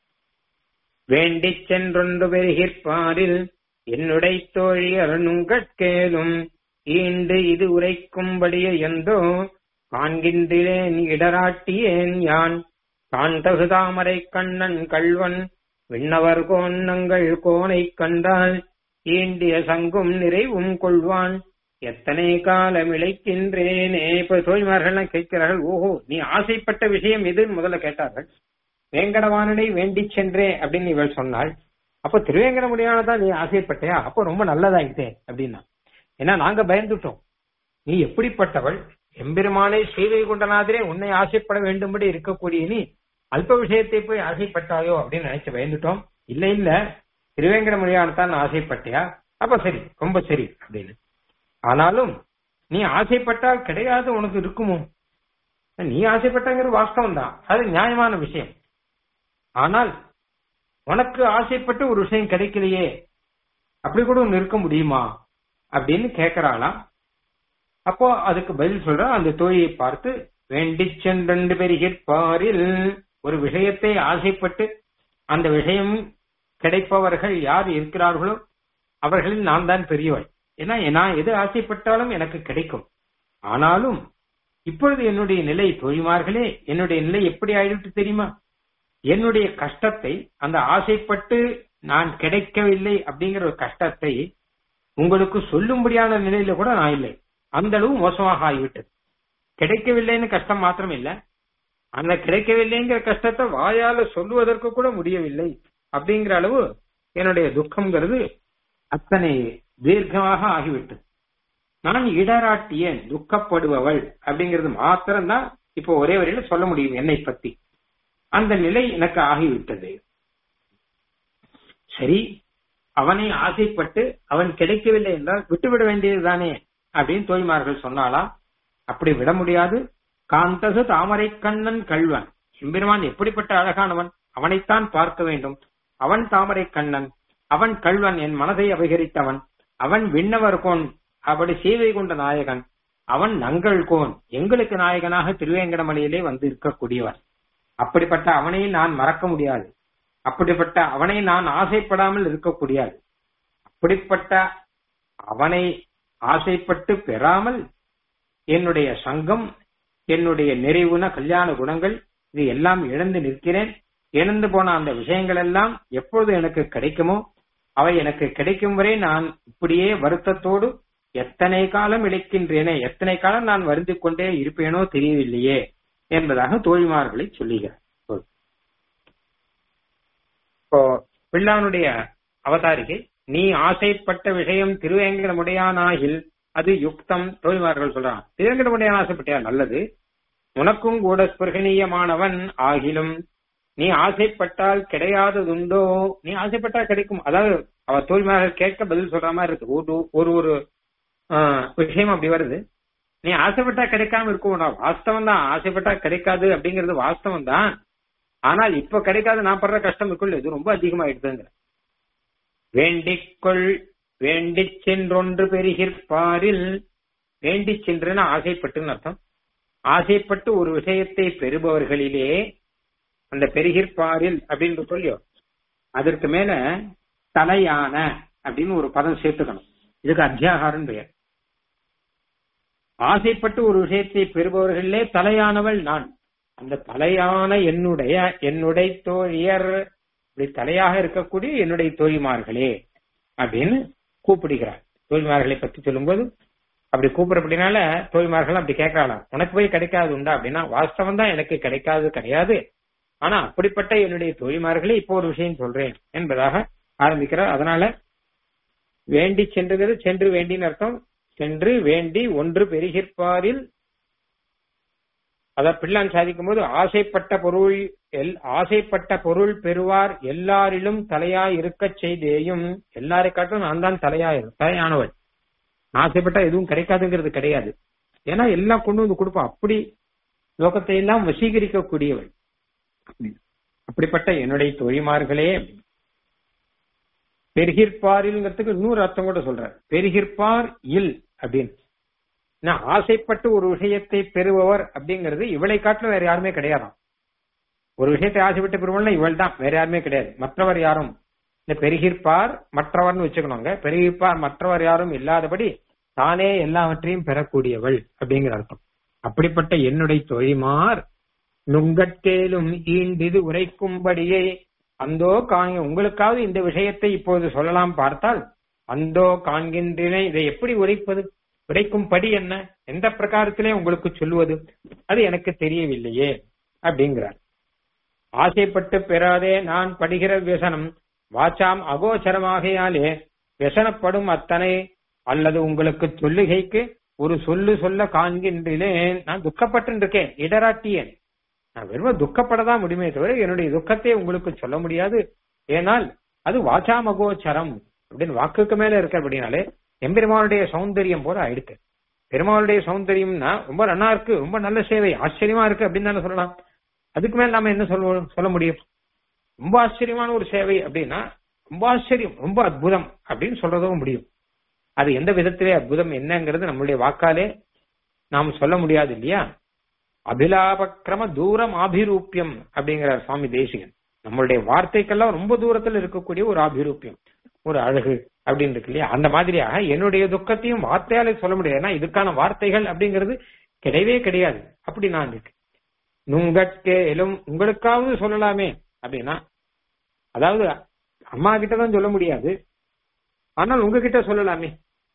வேண்டிச் சென்றொன்று பெருகிற்பாரில் என்னுடை தோழியர் நுங்கட்கேலும் ஈண்டு இது உரைக்கும்படிய எந்தோ காண்கின்றேன் இடராட்டியேன் யான் தான் தகுதாமரை கண்ணன் கள்வன் விண்ணவர் கோன்னங்கள் கோனை கண்டால் ஈண்டிய சங்கும் நிறைவும் கொள்வான் எத்தனை காலம் இழைக்கின்றேனே இப்ப தோழிமார்கள் கேட்கிறார்கள் ஓஹோ நீ ஆசைப்பட்ட விஷயம் எதுன்னு முதல்ல கேட்டார்கள் வேங்கடவானனை வேண்டி சென்றே அப்படின்னு இவள் சொன்னாள் அப்ப திருவேங்கடமுடியானதான் நீ ஆசைப்பட்டியா அப்ப ரொம்ப நல்லதாயிட்டே அப்படின்னா ஏன்னா நாங்க பயந்துட்டோம் நீ எப்படிப்பட்டவள் எம்பெருமானை சேவை கொண்டனாதிரே உன்னை ஆசைப்பட வேண்டும்படி இருக்கக்கூடிய நீ அல்ப விஷயத்தை போய் ஆசைப்பட்டாயோ அப்படின்னு நினைச்சு பயந்துட்டோம் இல்ல இல்ல திருவேங்கடமுடியானதான் ஆசைப்பட்டியா அப்ப சரி ரொம்ப சரி அப்படின்னு ஆனாலும் நீ ஆசைப்பட்டால் கிடையாது உனக்கு இருக்குமோ நீ ஆசைப்பட்டங்கிறது வாஸ்தவம் தான் அது நியாயமான விஷயம் ஆனால் உனக்கு ஆசைப்பட்டு ஒரு விஷயம் கிடைக்கலையே அப்படி கூட ஒண்ணு இருக்க முடியுமா அப்படின்னு கேக்குறாளாம் அப்போ அதுக்கு பதில் சொல்ற அந்த தோழியை பார்த்து வேண்டி சென்றண்டு பெருகிற்பாரில் ஒரு விஷயத்தை ஆசைப்பட்டு அந்த விஷயம் கிடைப்பவர்கள் யார் இருக்கிறார்களோ அவர்களில் நான் தான் பெரியவள் ஏன்னா நான் எது ஆசைப்பட்டாலும் எனக்கு கிடைக்கும் ஆனாலும் இப்பொழுது என்னுடைய நிலை தோழிமார்களே என்னுடைய நிலை எப்படி ஆயிடுட்டு தெரியுமா என்னுடைய கஷ்டத்தை அந்த ஆசைப்பட்டு நான் கிடைக்கவில்லை அப்படிங்கிற ஒரு கஷ்டத்தை உங்களுக்கு சொல்லும்படியான நிலையில கூட நான் இல்லை அந்த அளவு மோசமாக ஆகிவிட்டது கிடைக்கவில்லைன்னு கஷ்டம் மாத்திரம் இல்ல அந்த கிடைக்கவில்லைங்கிற கஷ்டத்தை வாயால சொல்லுவதற்கு கூட முடியவில்லை அப்படிங்கிற அளவு என்னுடைய துக்கம்ங்கிறது அத்தனை தீர்க்கமாக ஆகிவிட்டது நான் இடராட்டியேன் துக்கப்படுபவள் அப்படிங்கிறது மாத்திரம்தான் இப்போ ஒரே வரையில சொல்ல முடியும் என்னை பத்தி அந்த நிலை எனக்கு ஆகிவிட்டது சரி அவனை ஆசைப்பட்டு அவன் கிடைக்கவில்லை என்றால் விட்டுவிட வேண்டியதுதானே அப்படின்னு தோய்மார்கள் சொன்னாலாம் அப்படி விட முடியாது காந்தகு தாமரை கண்ணன் கல்வன் எம்பெருமான் எப்படிப்பட்ட அழகானவன் அவனைத்தான் பார்க்க வேண்டும் அவன் தாமரை கண்ணன் அவன் கல்வன் என் மனதை அபகரித்தவன் அவன் விண்ணவர் கோன் அப்படி சேவை கொண்ட நாயகன் அவன் நங்கள் கோன் எங்களுக்கு நாயகனாக திருவேங்கடமலையிலே வந்து இருக்கக்கூடியவன் அப்படிப்பட்ட அவனை நான் மறக்க முடியாது அப்படிப்பட்ட அவனை நான் ஆசைப்படாமல் இருக்கக்கூடியது அப்படிப்பட்ட அவனை ஆசைப்பட்டு பெறாமல் என்னுடைய சங்கம் என்னுடைய நிறைவுன கல்யாண குணங்கள் இது எல்லாம் இழந்து நிற்கிறேன் இழந்து போன அந்த விஷயங்கள் எல்லாம் எப்பொழுது எனக்கு கிடைக்குமோ அவை எனக்கு கிடைக்கும் வரை நான் இப்படியே வருத்தத்தோடு எத்தனை காலம் இழைக்கின்றேனே எத்தனை காலம் நான் வருந்திக் கொண்டே இருப்பேனோ தெரியவில்லையே என்பதாக தோழிமார்களை சொல்லுகிறார் இப்போ பிள்ளானுடைய அவதாரிகை நீ ஆசைப்பட்ட விஷயம் திருவேங்கடமுடையானாகில் அது யுக்தம் தோழிமார்கள் சொல்றான் திருவேங்கடமுடையான் ஆசைப்பட்டியா நல்லது உனக்கும் கூட ஸ்பர்கனீயமானவன் ஆகிலும் நீ ஆசைப்பட்டால் கிடையாததுண்டோ நீ ஆசைப்பட்டா கிடைக்கும் அதாவது அவ தோல்வியாக கேட்க பதில் சொல்ற மாதிரி இருக்கு ஒரு ஒரு ஒரு விஷயம் அப்படி வருது நீ ஆசைப்பட்டா கிடைக்காம இருக்கும் வாஸ்தவம் தான் ஆசைப்பட்டா கிடைக்காது அப்படிங்கிறது வாஸ்தவம் தான் ஆனால் இப்ப கிடைக்காது நான் படுற கஷ்டம் இருக்குள்ள இது ரொம்ப அதிகமாயிடுதுங்கிற வேண்டிக்கொள் வேண்டி சென்றொன்று பெருகிற்பாரில் வேண்டி சென்றுன்னு ஆசைப்பட்டுன்னு அர்த்தம் ஆசைப்பட்டு ஒரு விஷயத்தை பெறுபவர்களிலே அந்த பெருகிற்பாரில் அப்படின்னு சொல்லியோ அதற்கு மேல தலையான அப்படின்னு ஒரு பதம் சேர்த்துக்கணும் இதுக்கு அத்தியாகாரம் பெயர் ஆசைப்பட்டு ஒரு விஷயத்தை பெறுபவர்களே தலையானவள் நான் அந்த தலையான என்னுடைய என்னுடைய தோழியர் இப்படி தலையாக இருக்கக்கூடிய என்னுடைய தோழிமார்களே அப்படின்னு கூப்பிடுகிறார் தோழிமார்களை பத்தி சொல்லும்போது அப்படி கூப்பிடப்படினால தோழிமார்கள் அப்படி கேட்கலாம் உனக்கு போய் கிடைக்காது உண்டா அப்படின்னா வாஸ்தவம் தான் எனக்கு கிடைக்காது கிடையாது ஆனா அப்படிப்பட்ட என்னுடைய தோழிமார்களே இப்போ ஒரு விஷயம் சொல்றேன் என்பதாக ஆரம்பிக்கிறார் அதனால வேண்டி சென்றுகிறது சென்று வேண்டின்னு அர்த்தம் சென்று வேண்டி ஒன்று பெருகிற்பாரில் அத பிள்ளான் சாதிக்கும் போது ஆசைப்பட்ட பொருள் எல் ஆசைப்பட்ட பொருள் பெறுவார் எல்லாரிலும் தலையாய் இருக்கச் செய்தேயும் எல்லாரை காட்டும் நான் தான் தலையாய் தலையானவள் ஆசைப்பட்டா எதுவும் கிடைக்காதுங்கிறது கிடையாது ஏன்னா எல்லாம் கொண்டு வந்து கொடுப்பான் அப்படி லோகத்தை எல்லாம் வசீகரிக்கக்கூடியவள் அப்படிப்பட்ட என்னுடைய தொழிமார்களே பெருகிற்பாரில்ங்கிறதுக்கு இன்னொரு அர்த்தம் கூட சொல்ற பெருகிற்பார் இல் அப்படின்னு நான் ஆசைப்பட்டு ஒரு விஷயத்தை பெறுபவர் அப்படிங்கிறது இவளை காட்டிலும் வேற யாருமே கிடையாதாம் ஒரு விஷயத்தை ஆசைப்பட்டு பெறுவல்னா இவள் தான் வேற யாருமே கிடையாது மற்றவர் யாரும் இந்த பெருகிற்பார் மற்றவர்னு வச்சுக்கணுங்க பெருகிற்பார் மற்றவர் யாரும் இல்லாதபடி தானே எல்லாவற்றையும் பெறக்கூடியவள் அப்படிங்கிற அர்த்தம் அப்படிப்பட்ட என்னுடைய தொழிமார் நுங்கட்டேலும் ஈண்டிது உரைக்கும்படியே அந்தோ காங்க உங்களுக்காவது இந்த விஷயத்தை இப்போது சொல்லலாம் பார்த்தால் அந்தோ காண்கின்றன இதை எப்படி உரைப்பது உரைக்கும் படி என்ன எந்த பிரகாரத்திலே உங்களுக்கு சொல்லுவது அது எனக்கு தெரியவில்லையே அப்படிங்கிறார் ஆசைப்பட்டு பெறாதே நான் படுகிற வியசனம் வாச்சாம் அகோச்சரமாகையாலே வியசனப்படும் அத்தனை அல்லது உங்களுக்கு சொல்லுகைக்கு ஒரு சொல்லு சொல்ல காண்கின்றேன் நான் துக்கப்பட்டு இருக்கேன் இடராட்டியேன் நான் வெறும் துக்கப்படதான் முடியுமே தவிர என்னுடைய துக்கத்தை உங்களுக்கு சொல்ல முடியாது ஏனால் அது வாச்சாமகோச்சரம் அப்படின்னு வாக்குக்கு மேல இருக்க அப்படின்னாலே எம்பெருமானுடைய சௌந்தரியம் போல ஆயிடுக்கு பெருமாளுடைய சௌந்தரியம்னா ரொம்ப நல்லா இருக்கு ரொம்ப நல்ல சேவை ஆச்சரியமா இருக்கு அப்படின்னு தானே சொல்லலாம் அதுக்கு மேல நாம என்ன சொல்ல சொல்ல முடியும் ரொம்ப ஆச்சரியமான ஒரு சேவை அப்படின்னா ரொம்ப ஆச்சரியம் ரொம்ப அற்புதம் அப்படின்னு சொல்றதும் முடியும் அது எந்த விதத்திலே அற்புதம் என்னங்கிறது நம்மளுடைய வாக்காலே நாம் சொல்ல முடியாது இல்லையா அபிலாபக்கிரம தூரம் ஆபிரூப்பியம் அப்படிங்கிற சுவாமி தேசிகன் நம்மளுடைய வார்த்தைக்கெல்லாம் ரொம்ப தூரத்துல இருக்கக்கூடிய ஒரு ஆபிரூப்பியம் ஒரு அழகு அப்படின்னு இருக்கு இல்லையா அந்த மாதிரியாக என்னுடைய துக்கத்தையும் வார்த்தையாலே சொல்ல முடியாது ஏன்னா இதுக்கான வார்த்தைகள் அப்படிங்கிறது கிடையவே கிடையாது அப்படி நான் இருக்கு நுங்கட்கேலும் உங்களுக்காவது சொல்லலாமே அப்படின்னா அதாவது அம்மா கிட்ட தான் சொல்ல முடியாது ஆனால் உங்ககிட்ட சொல்லலாமே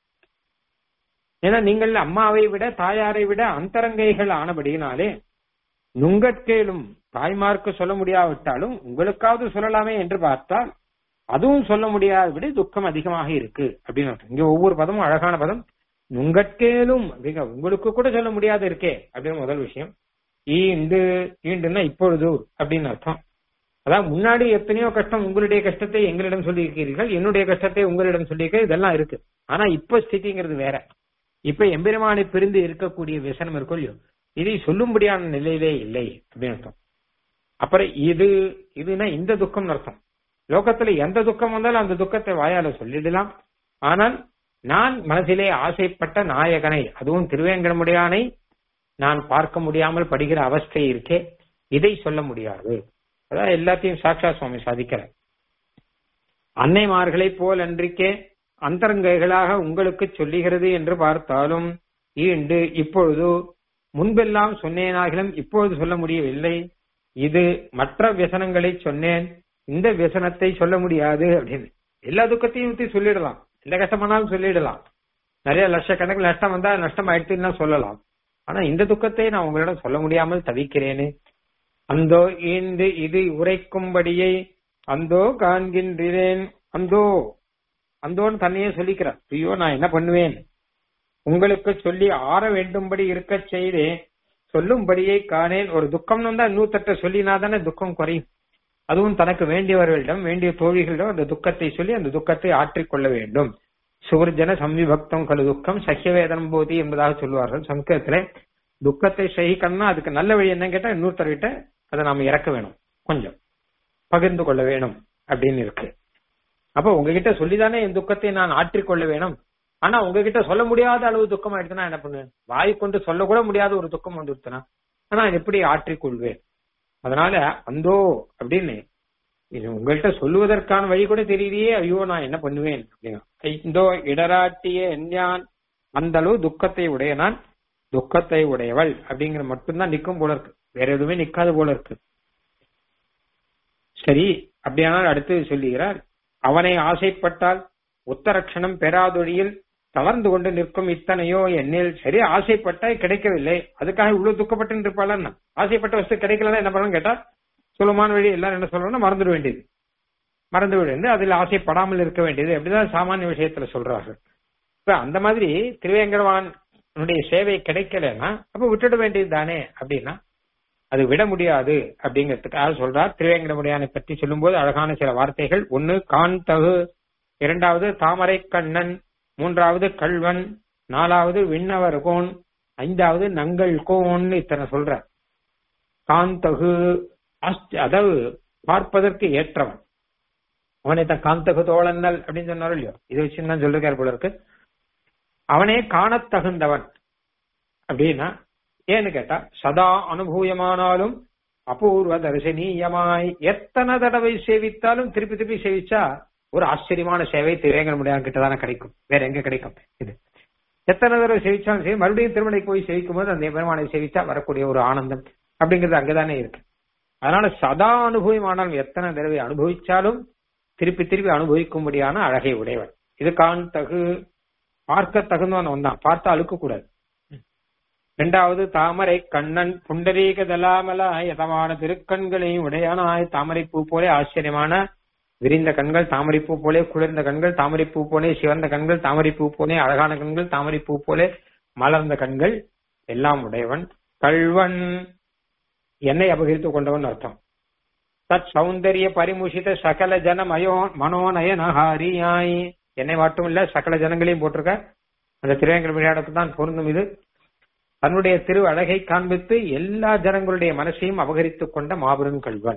ஏன்னா நீங்கள் அம்மாவை விட தாயாரை விட அந்தரங்கைகள் ஆனபடியினாலே நுங்கட்கேலும் தாய்மார்க்கு சொல்ல முடியாவிட்டாலும் உங்களுக்காவது சொல்லலாமே என்று பார்த்தால் அதுவும் சொல்ல முடியாதபடி துக்கம் அதிகமாக இருக்கு அப்படின்னு இங்க ஒவ்வொரு பதமும் அழகான பதம் நுங்கட்கேலும் அப்படிங்க உங்களுக்கு கூட சொல்ல முடியாது இருக்கே அப்படின்னு முதல் விஷயம் ஈண்டு ஈண்டுன்னா இப்பொழுது அப்படின்னு அர்த்தம் அதான் முன்னாடி எத்தனையோ கஷ்டம் உங்களுடைய கஷ்டத்தை எங்களிடம் சொல்லியிருக்கிறீர்கள் என்னுடைய கஷ்டத்தை உங்களிடம் சொல்லியிருக்க இதெல்லாம் இருக்கு ஆனா இப்ப ஸ்திதிங்கிறது வேற இப்ப எம்பெருமானை பிரிந்து இருக்கக்கூடிய விசனம் இருக்கும் இல்லையோ இதை சொல்லும்படியான நிலையிலே இல்லை அப்படின்னு அர்த்தம் அப்புறம் இது இதுனா இந்த துக்கம் அர்த்தம் லோகத்துல எந்த துக்கம் வந்தாலும் அந்த துக்கத்தை வாயால சொல்லிடலாம் ஆனால் நான் மனசிலே ஆசைப்பட்ட நாயகனை அதுவும் திருவேங்கடமுடையானை நான் பார்க்க முடியாமல் படுகிற அவஸ்தை இருக்கே இதை சொல்ல முடியாது அதான் எல்லாத்தையும் சாட்சா சுவாமி சாதிக்கிற அன்னைமார்களை போல் அன்றிக்கே அந்தரங்கைகளாக உங்களுக்கு சொல்லுகிறது என்று பார்த்தாலும் ஈண்டு இப்பொழுது முன்பெல்லாம் சொன்னேனாகிலும் இப்பொழுது சொல்ல முடியவில்லை இது மற்ற வியசனங்களை சொன்னேன் இந்த வியசனத்தை சொல்ல முடியாது அப்படின்னு எல்லா துக்கத்தையும் ஊத்தி சொல்லிடலாம் எந்த கஷ்டமானாலும் சொல்லிடலாம் நிறைய லட்சக்கணக்கில் நஷ்டம் வந்தா நஷ்டம் ஆயிடுச்சுன்னு சொல்லலாம் ஆனா இந்த துக்கத்தை நான் உங்களிடம் சொல்ல முடியாமல் தவிக்கிறேனே அந்தோ ஈந்து இது உரைக்கும்படியை அந்தோ காண்கின்றேன் அந்தோ அந்தோன்னு தன்னையே சொல்லிக்கிறார் ஐயோ நான் என்ன பண்ணுவேன் உங்களுக்கு சொல்லி ஆற வேண்டும்படி இருக்க செய்தேன் சொல்லும்படியை காணேன் ஒரு துக்கம் தான் இன்னூத்தட்ட சொல்லினா தானே துக்கம் குறையும் அதுவும் தனக்கு வேண்டியவர்களிடம் வேண்டிய தோழிகளிடம் அந்த துக்கத்தை சொல்லி அந்த துக்கத்தை ஆற்றிக்கொள்ள வேண்டும் சுவர்ஜன சம்விபக்தம் கலு துக்கம் சக்கியவேதனம் போதி என்பதாக சொல்லுவார்கள் சம்ஸ்கிருதத்துல துக்கத்தை சகிக்கணும்னா அதுக்கு நல்ல வழி என்னன்னு கேட்டா இன்னொருத்தர்கிட்ட அதை நாம இறக்க வேணும் கொஞ்சம் பகிர்ந்து கொள்ள வேணும் அப்படின்னு இருக்கு அப்ப உங்ககிட்ட சொல்லிதானே என் துக்கத்தை நான் ஆற்றிக்கொள்ள வேணும் ஆனா உங்ககிட்ட சொல்ல முடியாத அளவு துக்கம் ஆயிடுச்சுன்னா என்ன பண்ணுவேன் வாய் கொண்டு சொல்ல கூட முடியாத ஒரு துக்கம் வந்துருச்சுன்னா ஆனா எப்படி ஆற்றிக்கொள்வேன் அதனால அந்தோ அப்படின்னு இது உங்கள்கிட்ட சொல்லுவதற்கான வழி கூட தெரியலையே ஐயோ நான் என்ன பண்ணுவேன் அப்படின்னா இந்தோ இடராட்டிய எஞ்ஞான் அந்த அளவு துக்கத்தை உடைய நான் துக்கத்தை உடையவள் அப்படிங்கிற மட்டும்தான் நிற்கும் போல இருக்கு வேற எதுவுமே நிக்காத போல இருக்கு சரி அப்படியானால் அடுத்து சொல்லுகிறார் அவனை ஆசைப்பட்டால் உத்தரக்ஷணம் பெறாதொழியில் தளர்ந்து கொண்டு நிற்கும் இத்தனையோ என்னில் சரி ஆசைப்பட்டா கிடைக்கவில்லை அதுக்காக இவ்வளவு துக்கப்பட்டு இருப்பாள் ஆசைப்பட்ட வசதி கிடைக்கலன்னா என்ன பண்ணணும் கேட்டா சுலமான வழி எல்லாரும் என்ன சொல்லணும்னா மறந்துட வேண்டியது மறந்து விடுந்து அதில் ஆசைப்படாமல் இருக்க வேண்டியது அப்படிதான் சாமானிய விஷயத்துல சொல்றார்கள் இப்ப அந்த மாதிரி திருவேங்கடவானுடைய சேவை கிடைக்கலன்னா அப்ப விட்டுட வேண்டியது தானே அப்படின்னா அது விட முடியாது அப்படிங்கிறதுக்காக சொல்றார் திருவேங்கடமுடியானை பற்றி சொல்லும்போது அழகான சில வார்த்தைகள் ஒன்னு கான் தகு இரண்டாவது தாமரை கண்ணன் மூன்றாவது கல்வன் நாலாவது விண்ணவர் கோன் ஐந்தாவது நங்கள் கோன் இத்தனை சொல்ற காந்தகு அதாவது பார்ப்பதற்கு ஏற்றவன் அவனை தான் காந்தகு தோழன்னல் அப்படின்னு சொன்னாரோ இல்லையோ இதை வச்சு தான் சொல்லிருக்காரு போல இருக்கு அவனே காணத் தகுந்தவன் அப்படின்னா ஏன்னு கேட்டா சதா அனுபூயமானாலும் அபூர்வ தரிசனீயமாய் எத்தனை தடவை சேவித்தாலும் திருப்பி திருப்பி சேவிச்சா ஒரு ஆச்சரியமான சேவை திவேங்கல் முடியாத கிட்ட தானே கிடைக்கும் வேற எங்க கிடைக்கும் இது எத்தனை தடவை சேவிச்சாலும் சரி மறுபடியும் திருமலை போய் சேவிக்கும் போது அந்த பெருமானை சேவிச்சா வரக்கூடிய ஒரு ஆனந்தம் அப்படிங்கிறது அங்கதானே இருக்கு அதனால சதா அனுபவமானாலும் எத்தனை தடவை அனுபவிச்சாலும் திருப்பி திருப்பி அனுபவிக்கும்படியான அழகை உடையவன் இது கான் தகு பார்க்க தகுந்தவன் தான் பார்த்தா அழுக்க கூடாது இரண்டாவது தாமரை கண்ணன் புண்டரீக தலாமல யதமான திருக்கண்களையும் உடையானாய் தாமரை பூ போலே ஆச்சரியமான விரிந்த கண்கள் தாமரை பூ போலே குளிர்ந்த கண்கள் தாமரை பூ போலே சிவந்த கண்கள் தாமரை பூ போலே அழகான கண்கள் தாமரை பூ போலே மலர்ந்த கண்கள் எல்லாம் உடையவன் கல்வன் என்னை அபகரித்துக் கொண்டவன் அர்த்தம் தத் சௌந்தரிய பரிமுஷித சகல ஜன மயோ மனோநயனஹாரியாய் என்னை மட்டும் இல்ல சகல ஜனங்களையும் போட்டிருக்க அந்த திருவேங்கல் விளையாடத்துக்கு தான் பொருந்தும் இது தன்னுடைய திரு அழகை காண்பித்து எல்லா ஜனங்களுடைய மனசையும் அபகரித்துக் கொண்ட மாபெரும் கல்வன்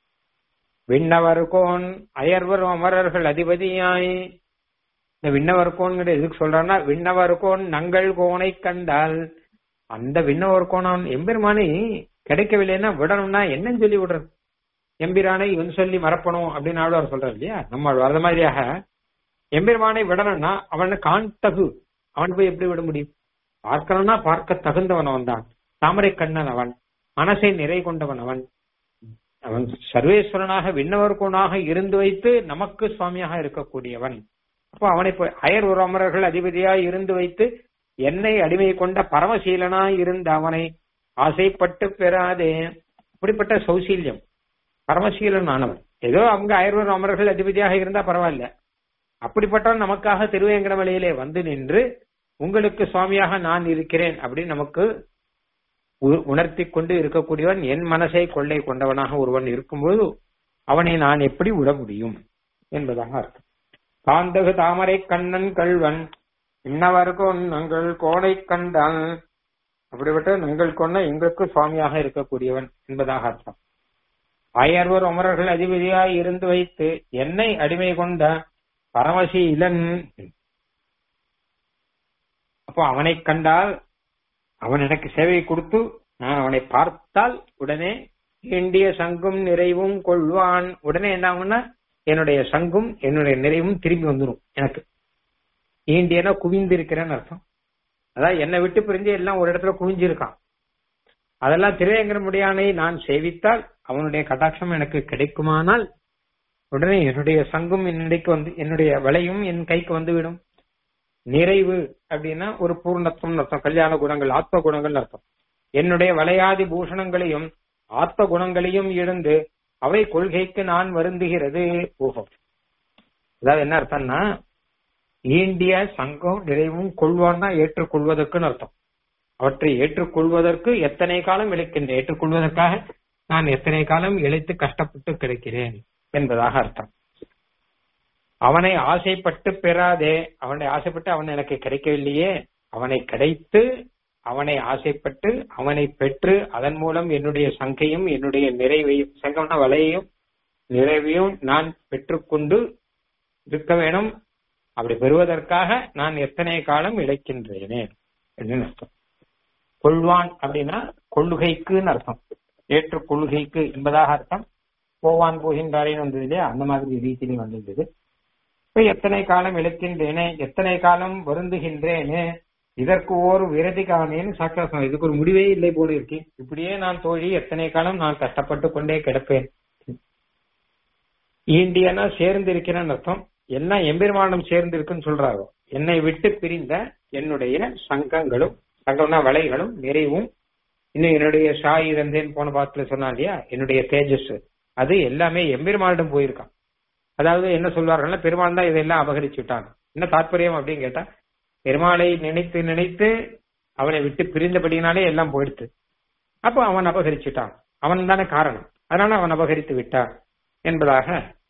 விண்ணவர்கோன் அயர்வர் அமரர்கள் அதிபதியாய் இந்த விண்ணவர்கோன்கிற எதுக்கு சொல்றான்னா விண்ணவர்கோன் நங்கள் கோனை கண்டால் அந்த விண்ணவர்கோனான் எம்பெருமானை கிடைக்கவில்லைன்னா விடணும்னா என்னன்னு சொல்லி விடுறது எம்பிரானை இவன் சொல்லி மறப்பணும் அப்படின்னு ஆழ்வார் சொல்றாரு இல்லையா நம்ம அந்த மாதிரியாக எம்பெருமானை விடணும்னா அவனை காண்தகு அவன் போய் எப்படி விட முடியும் பார்க்கணும்னா பார்க்க தகுந்தவன் அவன் தான் தாமரை கண்ணன் அவன் மனசை நிறை கொண்டவன் அவன் அவன் சர்வேஸ்வரனாக விண்ணவர்கோனாக இருந்து வைத்து நமக்கு சுவாமியாக இருக்கக்கூடியவன் அப்போ அவனை போய் அயர் ஒரு அமரர்கள் அதிபதியாய் இருந்து வைத்து என்னை அடிமை கொண்ட பரமசீலனாய் இருந்த அவனை ஆசைப்பட்டு பெறாதே அப்படிப்பட்ட சௌசீல்யம் பரமசீலன் ஆனவன் ஏதோ அவங்க அயர்வர் அமரர்கள் அதிபதியாக இருந்தா பரவாயில்ல அப்படிப்பட்டவன் நமக்காக திருவேங்கடமலையிலே வந்து நின்று உங்களுக்கு சுவாமியாக நான் இருக்கிறேன் அப்படின்னு நமக்கு உணர்த்தி கொண்டு இருக்கக்கூடியவன் என் மனசை கொள்ளை கொண்டவனாக ஒருவன் இருக்கும்போது அவனை நான் எப்படி விட முடியும் என்பதாக அர்த்தம் காந்தகு தாமரை கண்ணன் கல்வன் இன்னவர்கொன் நங்கள் கோடை கண்டான் அப்படிப்பட்ட நங்கள் கொண்ட எங்களுக்கு சுவாமியாக இருக்கக்கூடியவன் என்பதாக அர்த்தம் ஆயர்வர் அமரர்கள் அதிபதியாய் இருந்து வைத்து என்னை அடிமை கொண்ட பரமசீலன் அப்போ அவனை கண்டால் அவன் எனக்கு சேவை கொடுத்து நான் அவனை பார்த்தால் உடனே வேண்டிய சங்கும் நிறைவும் கொள்வான் உடனே என்ன ஆகும்னா என்னுடைய சங்கும் என்னுடைய நிறைவும் திரும்பி வந்துடும் எனக்கு ஈண்டியனா குவிந்து இருக்கிறேன்னு அர்த்தம் அதான் என்னை விட்டு பிரிஞ்சு எல்லாம் ஒரு இடத்துல குவிஞ்சிருக்கான் அதெல்லாம் திருவேங்கரமுடியானை நான் சேவித்தால் அவனுடைய கட்டாட்சம் எனக்கு கிடைக்குமானால் உடனே என்னுடைய சங்கும் என்னுடைக்கு வந்து என்னுடைய வலையும் என் கைக்கு வந்துவிடும் நிறைவு அப்படின்னா ஒரு பூர்ணத்துவம் அர்த்தம் கல்யாண குணங்கள் ஆத்ம குணங்கள் அர்த்தம் என்னுடைய வளையாதி பூஷணங்களையும் ஆத்ம குணங்களையும் இழந்து அவை கொள்கைக்கு நான் வருந்துகிறது ஓஹோ அதாவது என்ன அர்த்தம்னா ஈண்டிய சங்கம் நிறைவும் கொள்வான்னா ஏற்றுக்கொள்வதற்குன்னு அர்த்தம் அவற்றை ஏற்றுக்கொள்வதற்கு எத்தனை காலம் இழைக்கின்றேன் ஏற்றுக்கொள்வதற்காக நான் எத்தனை காலம் இழைத்து கஷ்டப்பட்டு கிடைக்கிறேன் என்பதாக அர்த்தம் அவனை ஆசைப்பட்டு பெறாதே அவனை ஆசைப்பட்டு அவன் எனக்கு கிடைக்கவில்லையே அவனை கிடைத்து அவனை ஆசைப்பட்டு அவனை பெற்று அதன் மூலம் என்னுடைய சங்கையும் என்னுடைய நிறைவையும் சங்கம்னா வலையையும் நிறைவையும் நான் பெற்றுக்கொண்டு இருக்க வேணும் அப்படி பெறுவதற்காக நான் எத்தனை காலம் இழைக்கின்றேனே அப்படின்னு அர்த்தம் கொள்வான் அப்படின்னா கொள்ளுகைக்குன்னு அர்த்தம் ஏற்று கொள்கைக்கு என்பதாக அர்த்தம் போவான் போகின்றாரேன்னு வந்தது இல்லையா அந்த மாதிரி ரீதியிலும் வந்திருந்தது இப்ப எத்தனை காலம் இழைக்கின்றேனே எத்தனை காலம் வருந்துகின்றேனே இதற்கு ஓர் விரதி காணேன்னு சாக்காசம் இதுக்கு ஒரு முடிவே இல்லை போல இருக்கு இப்படியே நான் தோழி எத்தனை காலம் நான் கஷ்டப்பட்டு கொண்டே கிடப்பேன் ஈண்டியனா சேர்ந்து இருக்கிறேன்னு அர்த்தம் எல்லாம் எம்பெருமானம் சேர்ந்து இருக்குன்னு சொல்றாங்க என்னை விட்டு பிரிந்த என்னுடைய சங்கங்களும் சங்கம்னா வலைகளும் நிறைவும் இன்னும் என்னுடைய ஷாய் இருந்தேன் போன பாத்துல சொன்னா இல்லையா என்னுடைய தேஜஸ் அது எல்லாமே எம்பெருமானிடம் போயிருக்கான் அதாவது என்ன சொல்வார்கள்னா பெருமாள் தான் இதெல்லாம் அபகரிச்சு விட்டாங்க என்ன தாற்பயம் அப்படின்னு கேட்டா பெருமாளை நினைத்து நினைத்து அவனை விட்டு பிரிந்தபடினாலே எல்லாம் போயிடுத்து அப்போ அவன் அபகரிச்சுட்டான் அவன் தானே காரணம் அதனால அவன் அபகரித்து விட்டான் என்பதாக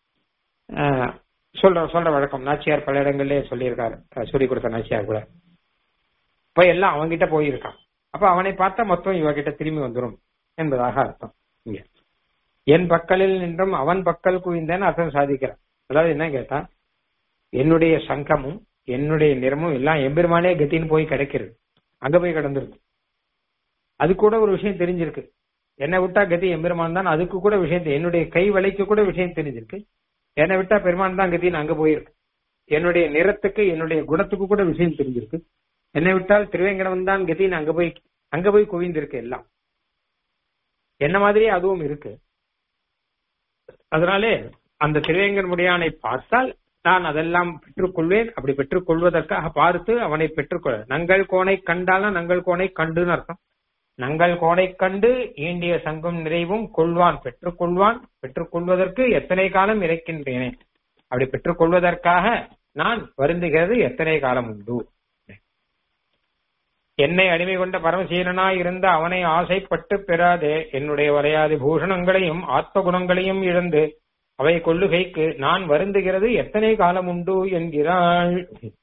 சொல்ற சொல்ற வழக்கம் நாச்சியார் பல இடங்கள்ல சொல்லியிருக்காரு சொல்லி கொடுத்த நாச்சியார் கூட இப்ப எல்லாம் அவன்கிட்ட போயிருக்கான் அப்ப அவனை பார்த்தா மொத்தம் இவகிட்ட திரும்பி வந்துடும் என்பதாக அர்த்தம் இங்க என் பக்கலில் நின்றும் அவன் பக்கல் குவிந்தேன்னு அர்த்தம் சாதிக்கிறான் அதாவது என்ன கேட்டா என்னுடைய சங்கமும் என்னுடைய நிறமும் எல்லாம் எம்பெருமானே கத்தின்னு போய் கிடைக்கிறது அங்க போய் கிடந்துருக்கு அது கூட ஒரு விஷயம் தெரிஞ்சிருக்கு என்னை விட்டா கதி எம்பெருமான் தான் அதுக்கு கூட விஷயம் என்னுடைய கை வலைக்கு கூட விஷயம் தெரிஞ்சிருக்கு என்னை விட்டா பெருமான் தான் கதின்னு அங்க போயிருக்கு என்னுடைய நிறத்துக்கு என்னுடைய குணத்துக்கு கூட விஷயம் தெரிஞ்சிருக்கு என்னை விட்டால் திருவேங்கடம் தான் கதின்னு அங்க போய் அங்க போய் குவிந்திருக்கு எல்லாம் என்ன மாதிரியே அதுவும் இருக்கு அதனாலே அந்த திருவேங்கன்முடியானை பார்த்தால் நான் அதெல்லாம் பெற்றுக்கொள்வேன் அப்படி பெற்றுக்கொள்வதற்காக பார்த்து அவனை பெற்றுக்கொள்ள நங்கள் கோணை கண்டால்னா நங்கள் கோணை கண்டுன்னு அர்த்தம் நங்கள் கோணை கண்டு ஈண்டிய சங்கம் நிறைவும் கொள்வான் பெற்றுக்கொள்வான் பெற்றுக்கொள்வதற்கு எத்தனை காலம் இறைக்கின்றேனே அப்படி பெற்றுக்கொள்வதற்காக நான் வருந்துகிறது எத்தனை காலம் உண்டு என்னை அடிமை கொண்ட பரமசீலனாய் இருந்த அவனை ஆசைப்பட்டு பெறாதே என்னுடைய வரையாதி பூஷணங்களையும் ஆத்ம குணங்களையும் இழந்து அவை கொள்ளுகைக்கு நான் வருந்துகிறது எத்தனை காலம் உண்டு என்கிறாள்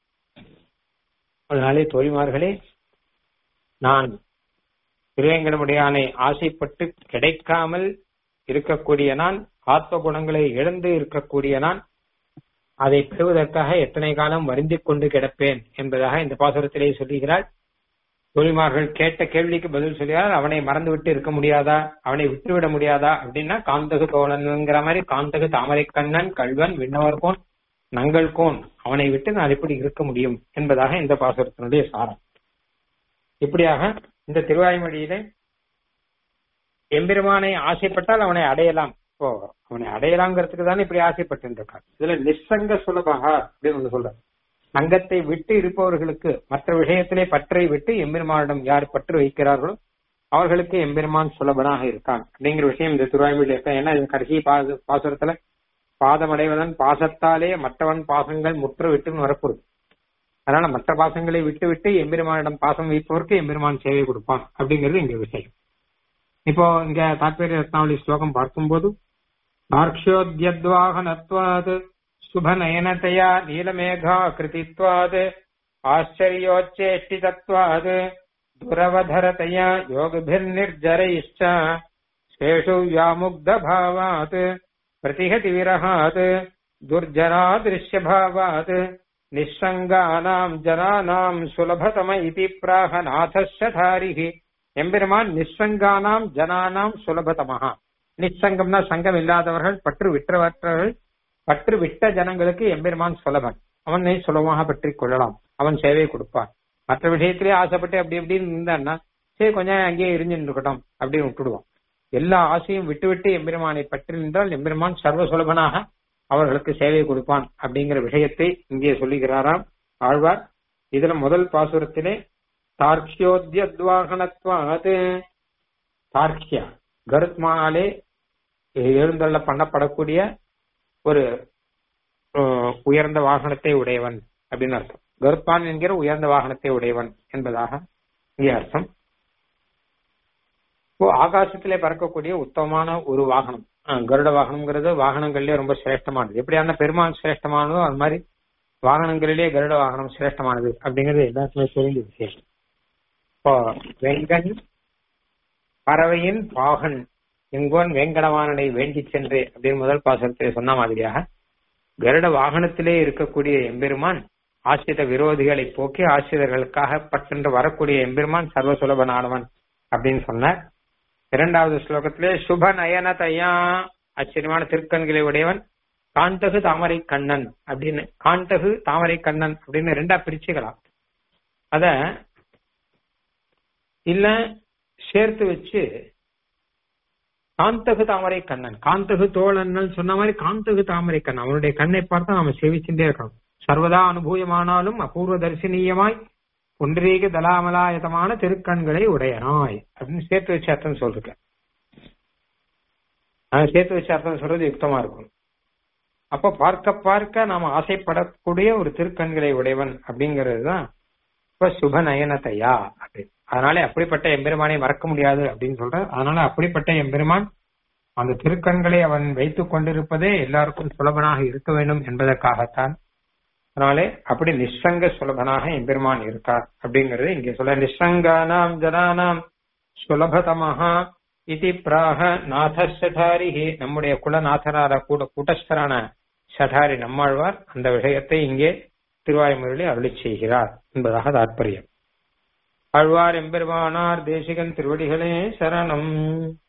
அதனாலே தோழிமார்களே நான் திருவேங்கடமுடையானை ஆசைப்பட்டு கிடைக்காமல் இருக்கக்கூடிய நான் ஆத்ம குணங்களை இழந்து இருக்கக்கூடிய நான் அதை பெறுவதற்காக எத்தனை காலம் வருந்திக் கொண்டு கிடப்பேன் என்பதாக இந்த பாசுரத்திலே சொல்லுகிறாள் தோழிமார்கள் கேட்ட கேள்விக்கு பதில் சொல்லுகிறார் அவனை மறந்து விட்டு இருக்க முடியாதா அவனை விட்டுவிட முடியாதா அப்படின்னா காந்தகு தோழன்ங்கிற மாதிரி காந்தகு தாமரை கண்ணன் கல்வன் விண்ணவர்கோன் நங்கள் கோன் அவனை விட்டு நான் எப்படி இருக்க முடியும் என்பதாக இந்த பாசுரத்தினுடைய சாரம் இப்படியாக இந்த திருவாய்மொழியிலே எம்பெருமானை ஆசைப்பட்டால் அவனை அடையலாம் இப்போ அவனை அடையலாங்கிறதுக்கு தானே இப்படி ஆசைப்பட்டு இருக்கான் இதுல நிசங்க சுலபக அப்படின்னு ஒண்ணு சொல்ற சங்கத்தை விட்டு இருப்பவர்களுக்கு மற்ற விஷயத்திலே பற்றை விட்டு எம்பெருமானிடம் யார் பற்று வைக்கிறார்களோ அவர்களுக்கு எம்பெருமான் சுலபனாக இருக்கான் அப்படிங்கிற விஷயம் இந்த திருவாய்மொழியில் இருக்க ஏன்னா இது கடைசி பாச பாசுரத்துல பாதமடைவதன் பாசத்தாலே மற்றவன் பாசங்கள் முற்று விட்டுன்னு வரப்போகுது அதனால மற்ற பாசங்களை விட்டு விட்டு எம்பெருமானிடம் பாசம் வைப்பவருக்கு எம்பெருமான் சேவை கொடுப்பான் அப்படிங்கிறது இங்க விஷயம் இப்போ இங்க தாத்பரிய ரத்னாவளி ஸ்லோகம் பார்க்கும்போது நார்க்ஷோத்யத்வாகனத்வாத் சுபநயனதயா நீலமேகா கிருதித்வாத் ஆச்சரியோச்சேஷ்டிதத்வாத் துரவதரதயா யோகபிர்நிர்ஜரைश्च ஸ்வேஷு व्यामुग्धभावात् प्रतिहति विरहात् दुर्जनादृश्यभावात् நிஸ்ஸங்கானாம் ஜனானாம் சுலபதம இதி பிராக நாதஸ்யதாரிகி எம்பெருமான் நிஸ்ஸங்கானாம் ஜனானாம் சுலபதமஹா நிச்சங்கம்னா சங்கம் இல்லாதவர்கள் பற்று விற்றவற்றவர்கள் பற்று விட்ட ஜனங்களுக்கு எம்பெருமான் சுலபன் அவனை சுலபமாக பற்றி கொள்ளலாம் அவன் சேவை கொடுப்பான் மற்ற விஷயத்திலே ஆசைப்பட்டு அப்படி இப்படின்னு இருந்தான்னா சரி கொஞ்ச நேரம் அங்கேயே இருந்துட்டு இருக்கட்டும் அப்படின்னு விட்டுடுவான் எல்லா ஆசையும் விட்டு விட்டு எம்பெருமானை பற்றி நின்றால் எம்பெருமான் சர்வ சுலபனாக அவர்களுக்கு சேவை கொடுப்பான் அப்படிங்கிற விஷயத்தை இங்கே சொல்லுகிறாராம் ஆழ்வார் இதுல முதல் பாசுரத்திலே தார்க்கியோத்யத்வாகனத்வாத் தார்க்கியா கருத்மானாலே எழுந்தள்ள பண்ணப்படக்கூடிய ஒரு அஹ், உயர்ந்த வாகனத்தை உடையவன் அப்படின்னு அர்த்தம் கருத்மான் என்கிற உயர்ந்த வாகனத்தை உடையவன் என்பதாக இங்கே அர்த்தம் இப்போ ஆகாசத்திலே பறக்கக்கூடிய உத்தமமான ஒரு வாகனம் அஹ், கருட வாகனம்ங்கிறது வாகனங்கள்லயே ரொம்ப சிரேஷ்டமானது எப்படியான பெருமான் சிரேஷ்டமானதோ அது மாதிரி வாகனங்களிலே கருட வாகனம் சிரேஷ்டமானது அப்படிங்கிறது எல்லாருக்குமே தெரிஞ்ச விஷயம் இப்போ வெங்கன் பறவையின் பாகன் எங்கோன் வேங்கடவானனை வேண்டி சென்றே அப்படின்னு முதல் பாசனத்திலே சொன்ன மாதிரியாக கருட வாகனத்திலே இருக்கக்கூடிய எம்பெருமான் ஆசிரித விரோதிகளை போக்கி ஆசிரியர்களுக்காக பட்டென்று வரக்கூடிய எம்பெருமான் சர்வ சுலபனானவன் அப்படின்னு சொன்னார் இரண்டாவது ஸ்லோகத்திலே சுப நயனதையா ஆச்சரியமான திருக்கண்களை உடையவன் காண்டகு தாமரை கண்ணன் அப்படின்னு காண்டகு தாமரை கண்ணன் அப்படின்னு ரெண்டா பிரிச்சுக்கலாம் அத இல்ல சேர்த்து வச்சு காந்தகு தாமரை கண்ணன் காந்தகு தோழன் சொன்ன மாதிரி காந்தகு தாமரை கண்ணன் அவனுடைய கண்ணை பார்த்தா நாம சேவிச்சுட்டே இருக்கணும் சர்வதா அனுபூயமானாலும் அபூர்வ தரிசனீயமாய் ஒன்றீக தலாமலாயதமான திருக்கண்களை உடையனாய் அப்படின்னு சேர்த்து வச்சு அர்த்தம் சொல்லிருக்கேன் நான் சேர்த்து வச்சு அர்த்தம் சொல்றது யுக்தமா இருக்கும் அப்ப பார்க்க பார்க்க நாம ஆசைப்படக்கூடிய ஒரு திருக்கண்களை உடையவன் அப்படிங்கிறது தான் இப்ப சுப நயனத்தையா அப்படின்னு அதனால அப்படிப்பட்ட எம்பெருமானை மறக்க முடியாது அப்படின்னு சொல்ற அதனால அப்படிப்பட்ட எம்பெருமான் அந்த திருக்கண்களை அவன் வைத்துக் கொண்டிருப்பதே எல்லாருக்கும் சுலபனாக இருக்க வேண்டும் என்பதற்காகத்தான் அதனாலே அப்படி நிஸ்ஸங்க சுலபனாக எம்பெருமான் இருக்கார் அப்படிங்கறது இங்க சொல்ல நிஸ்ஸங்கானாம் ஜனானாம் சுலபதமஹா இதி பிராக நாதசடாரிஹி நம்முடைய குலநாதரான கூட கூட்டஸ்தரான சடாரி நம்மாழ்வார் அந்த விஷயத்தை இங்கே திருவாய்மொழியில் அருளி செய்கிறார் என்பதாக தாற்பயம் ஆழ்வார் எம்பெருமானார் தேசிகன் திருவடிகளே சரணம்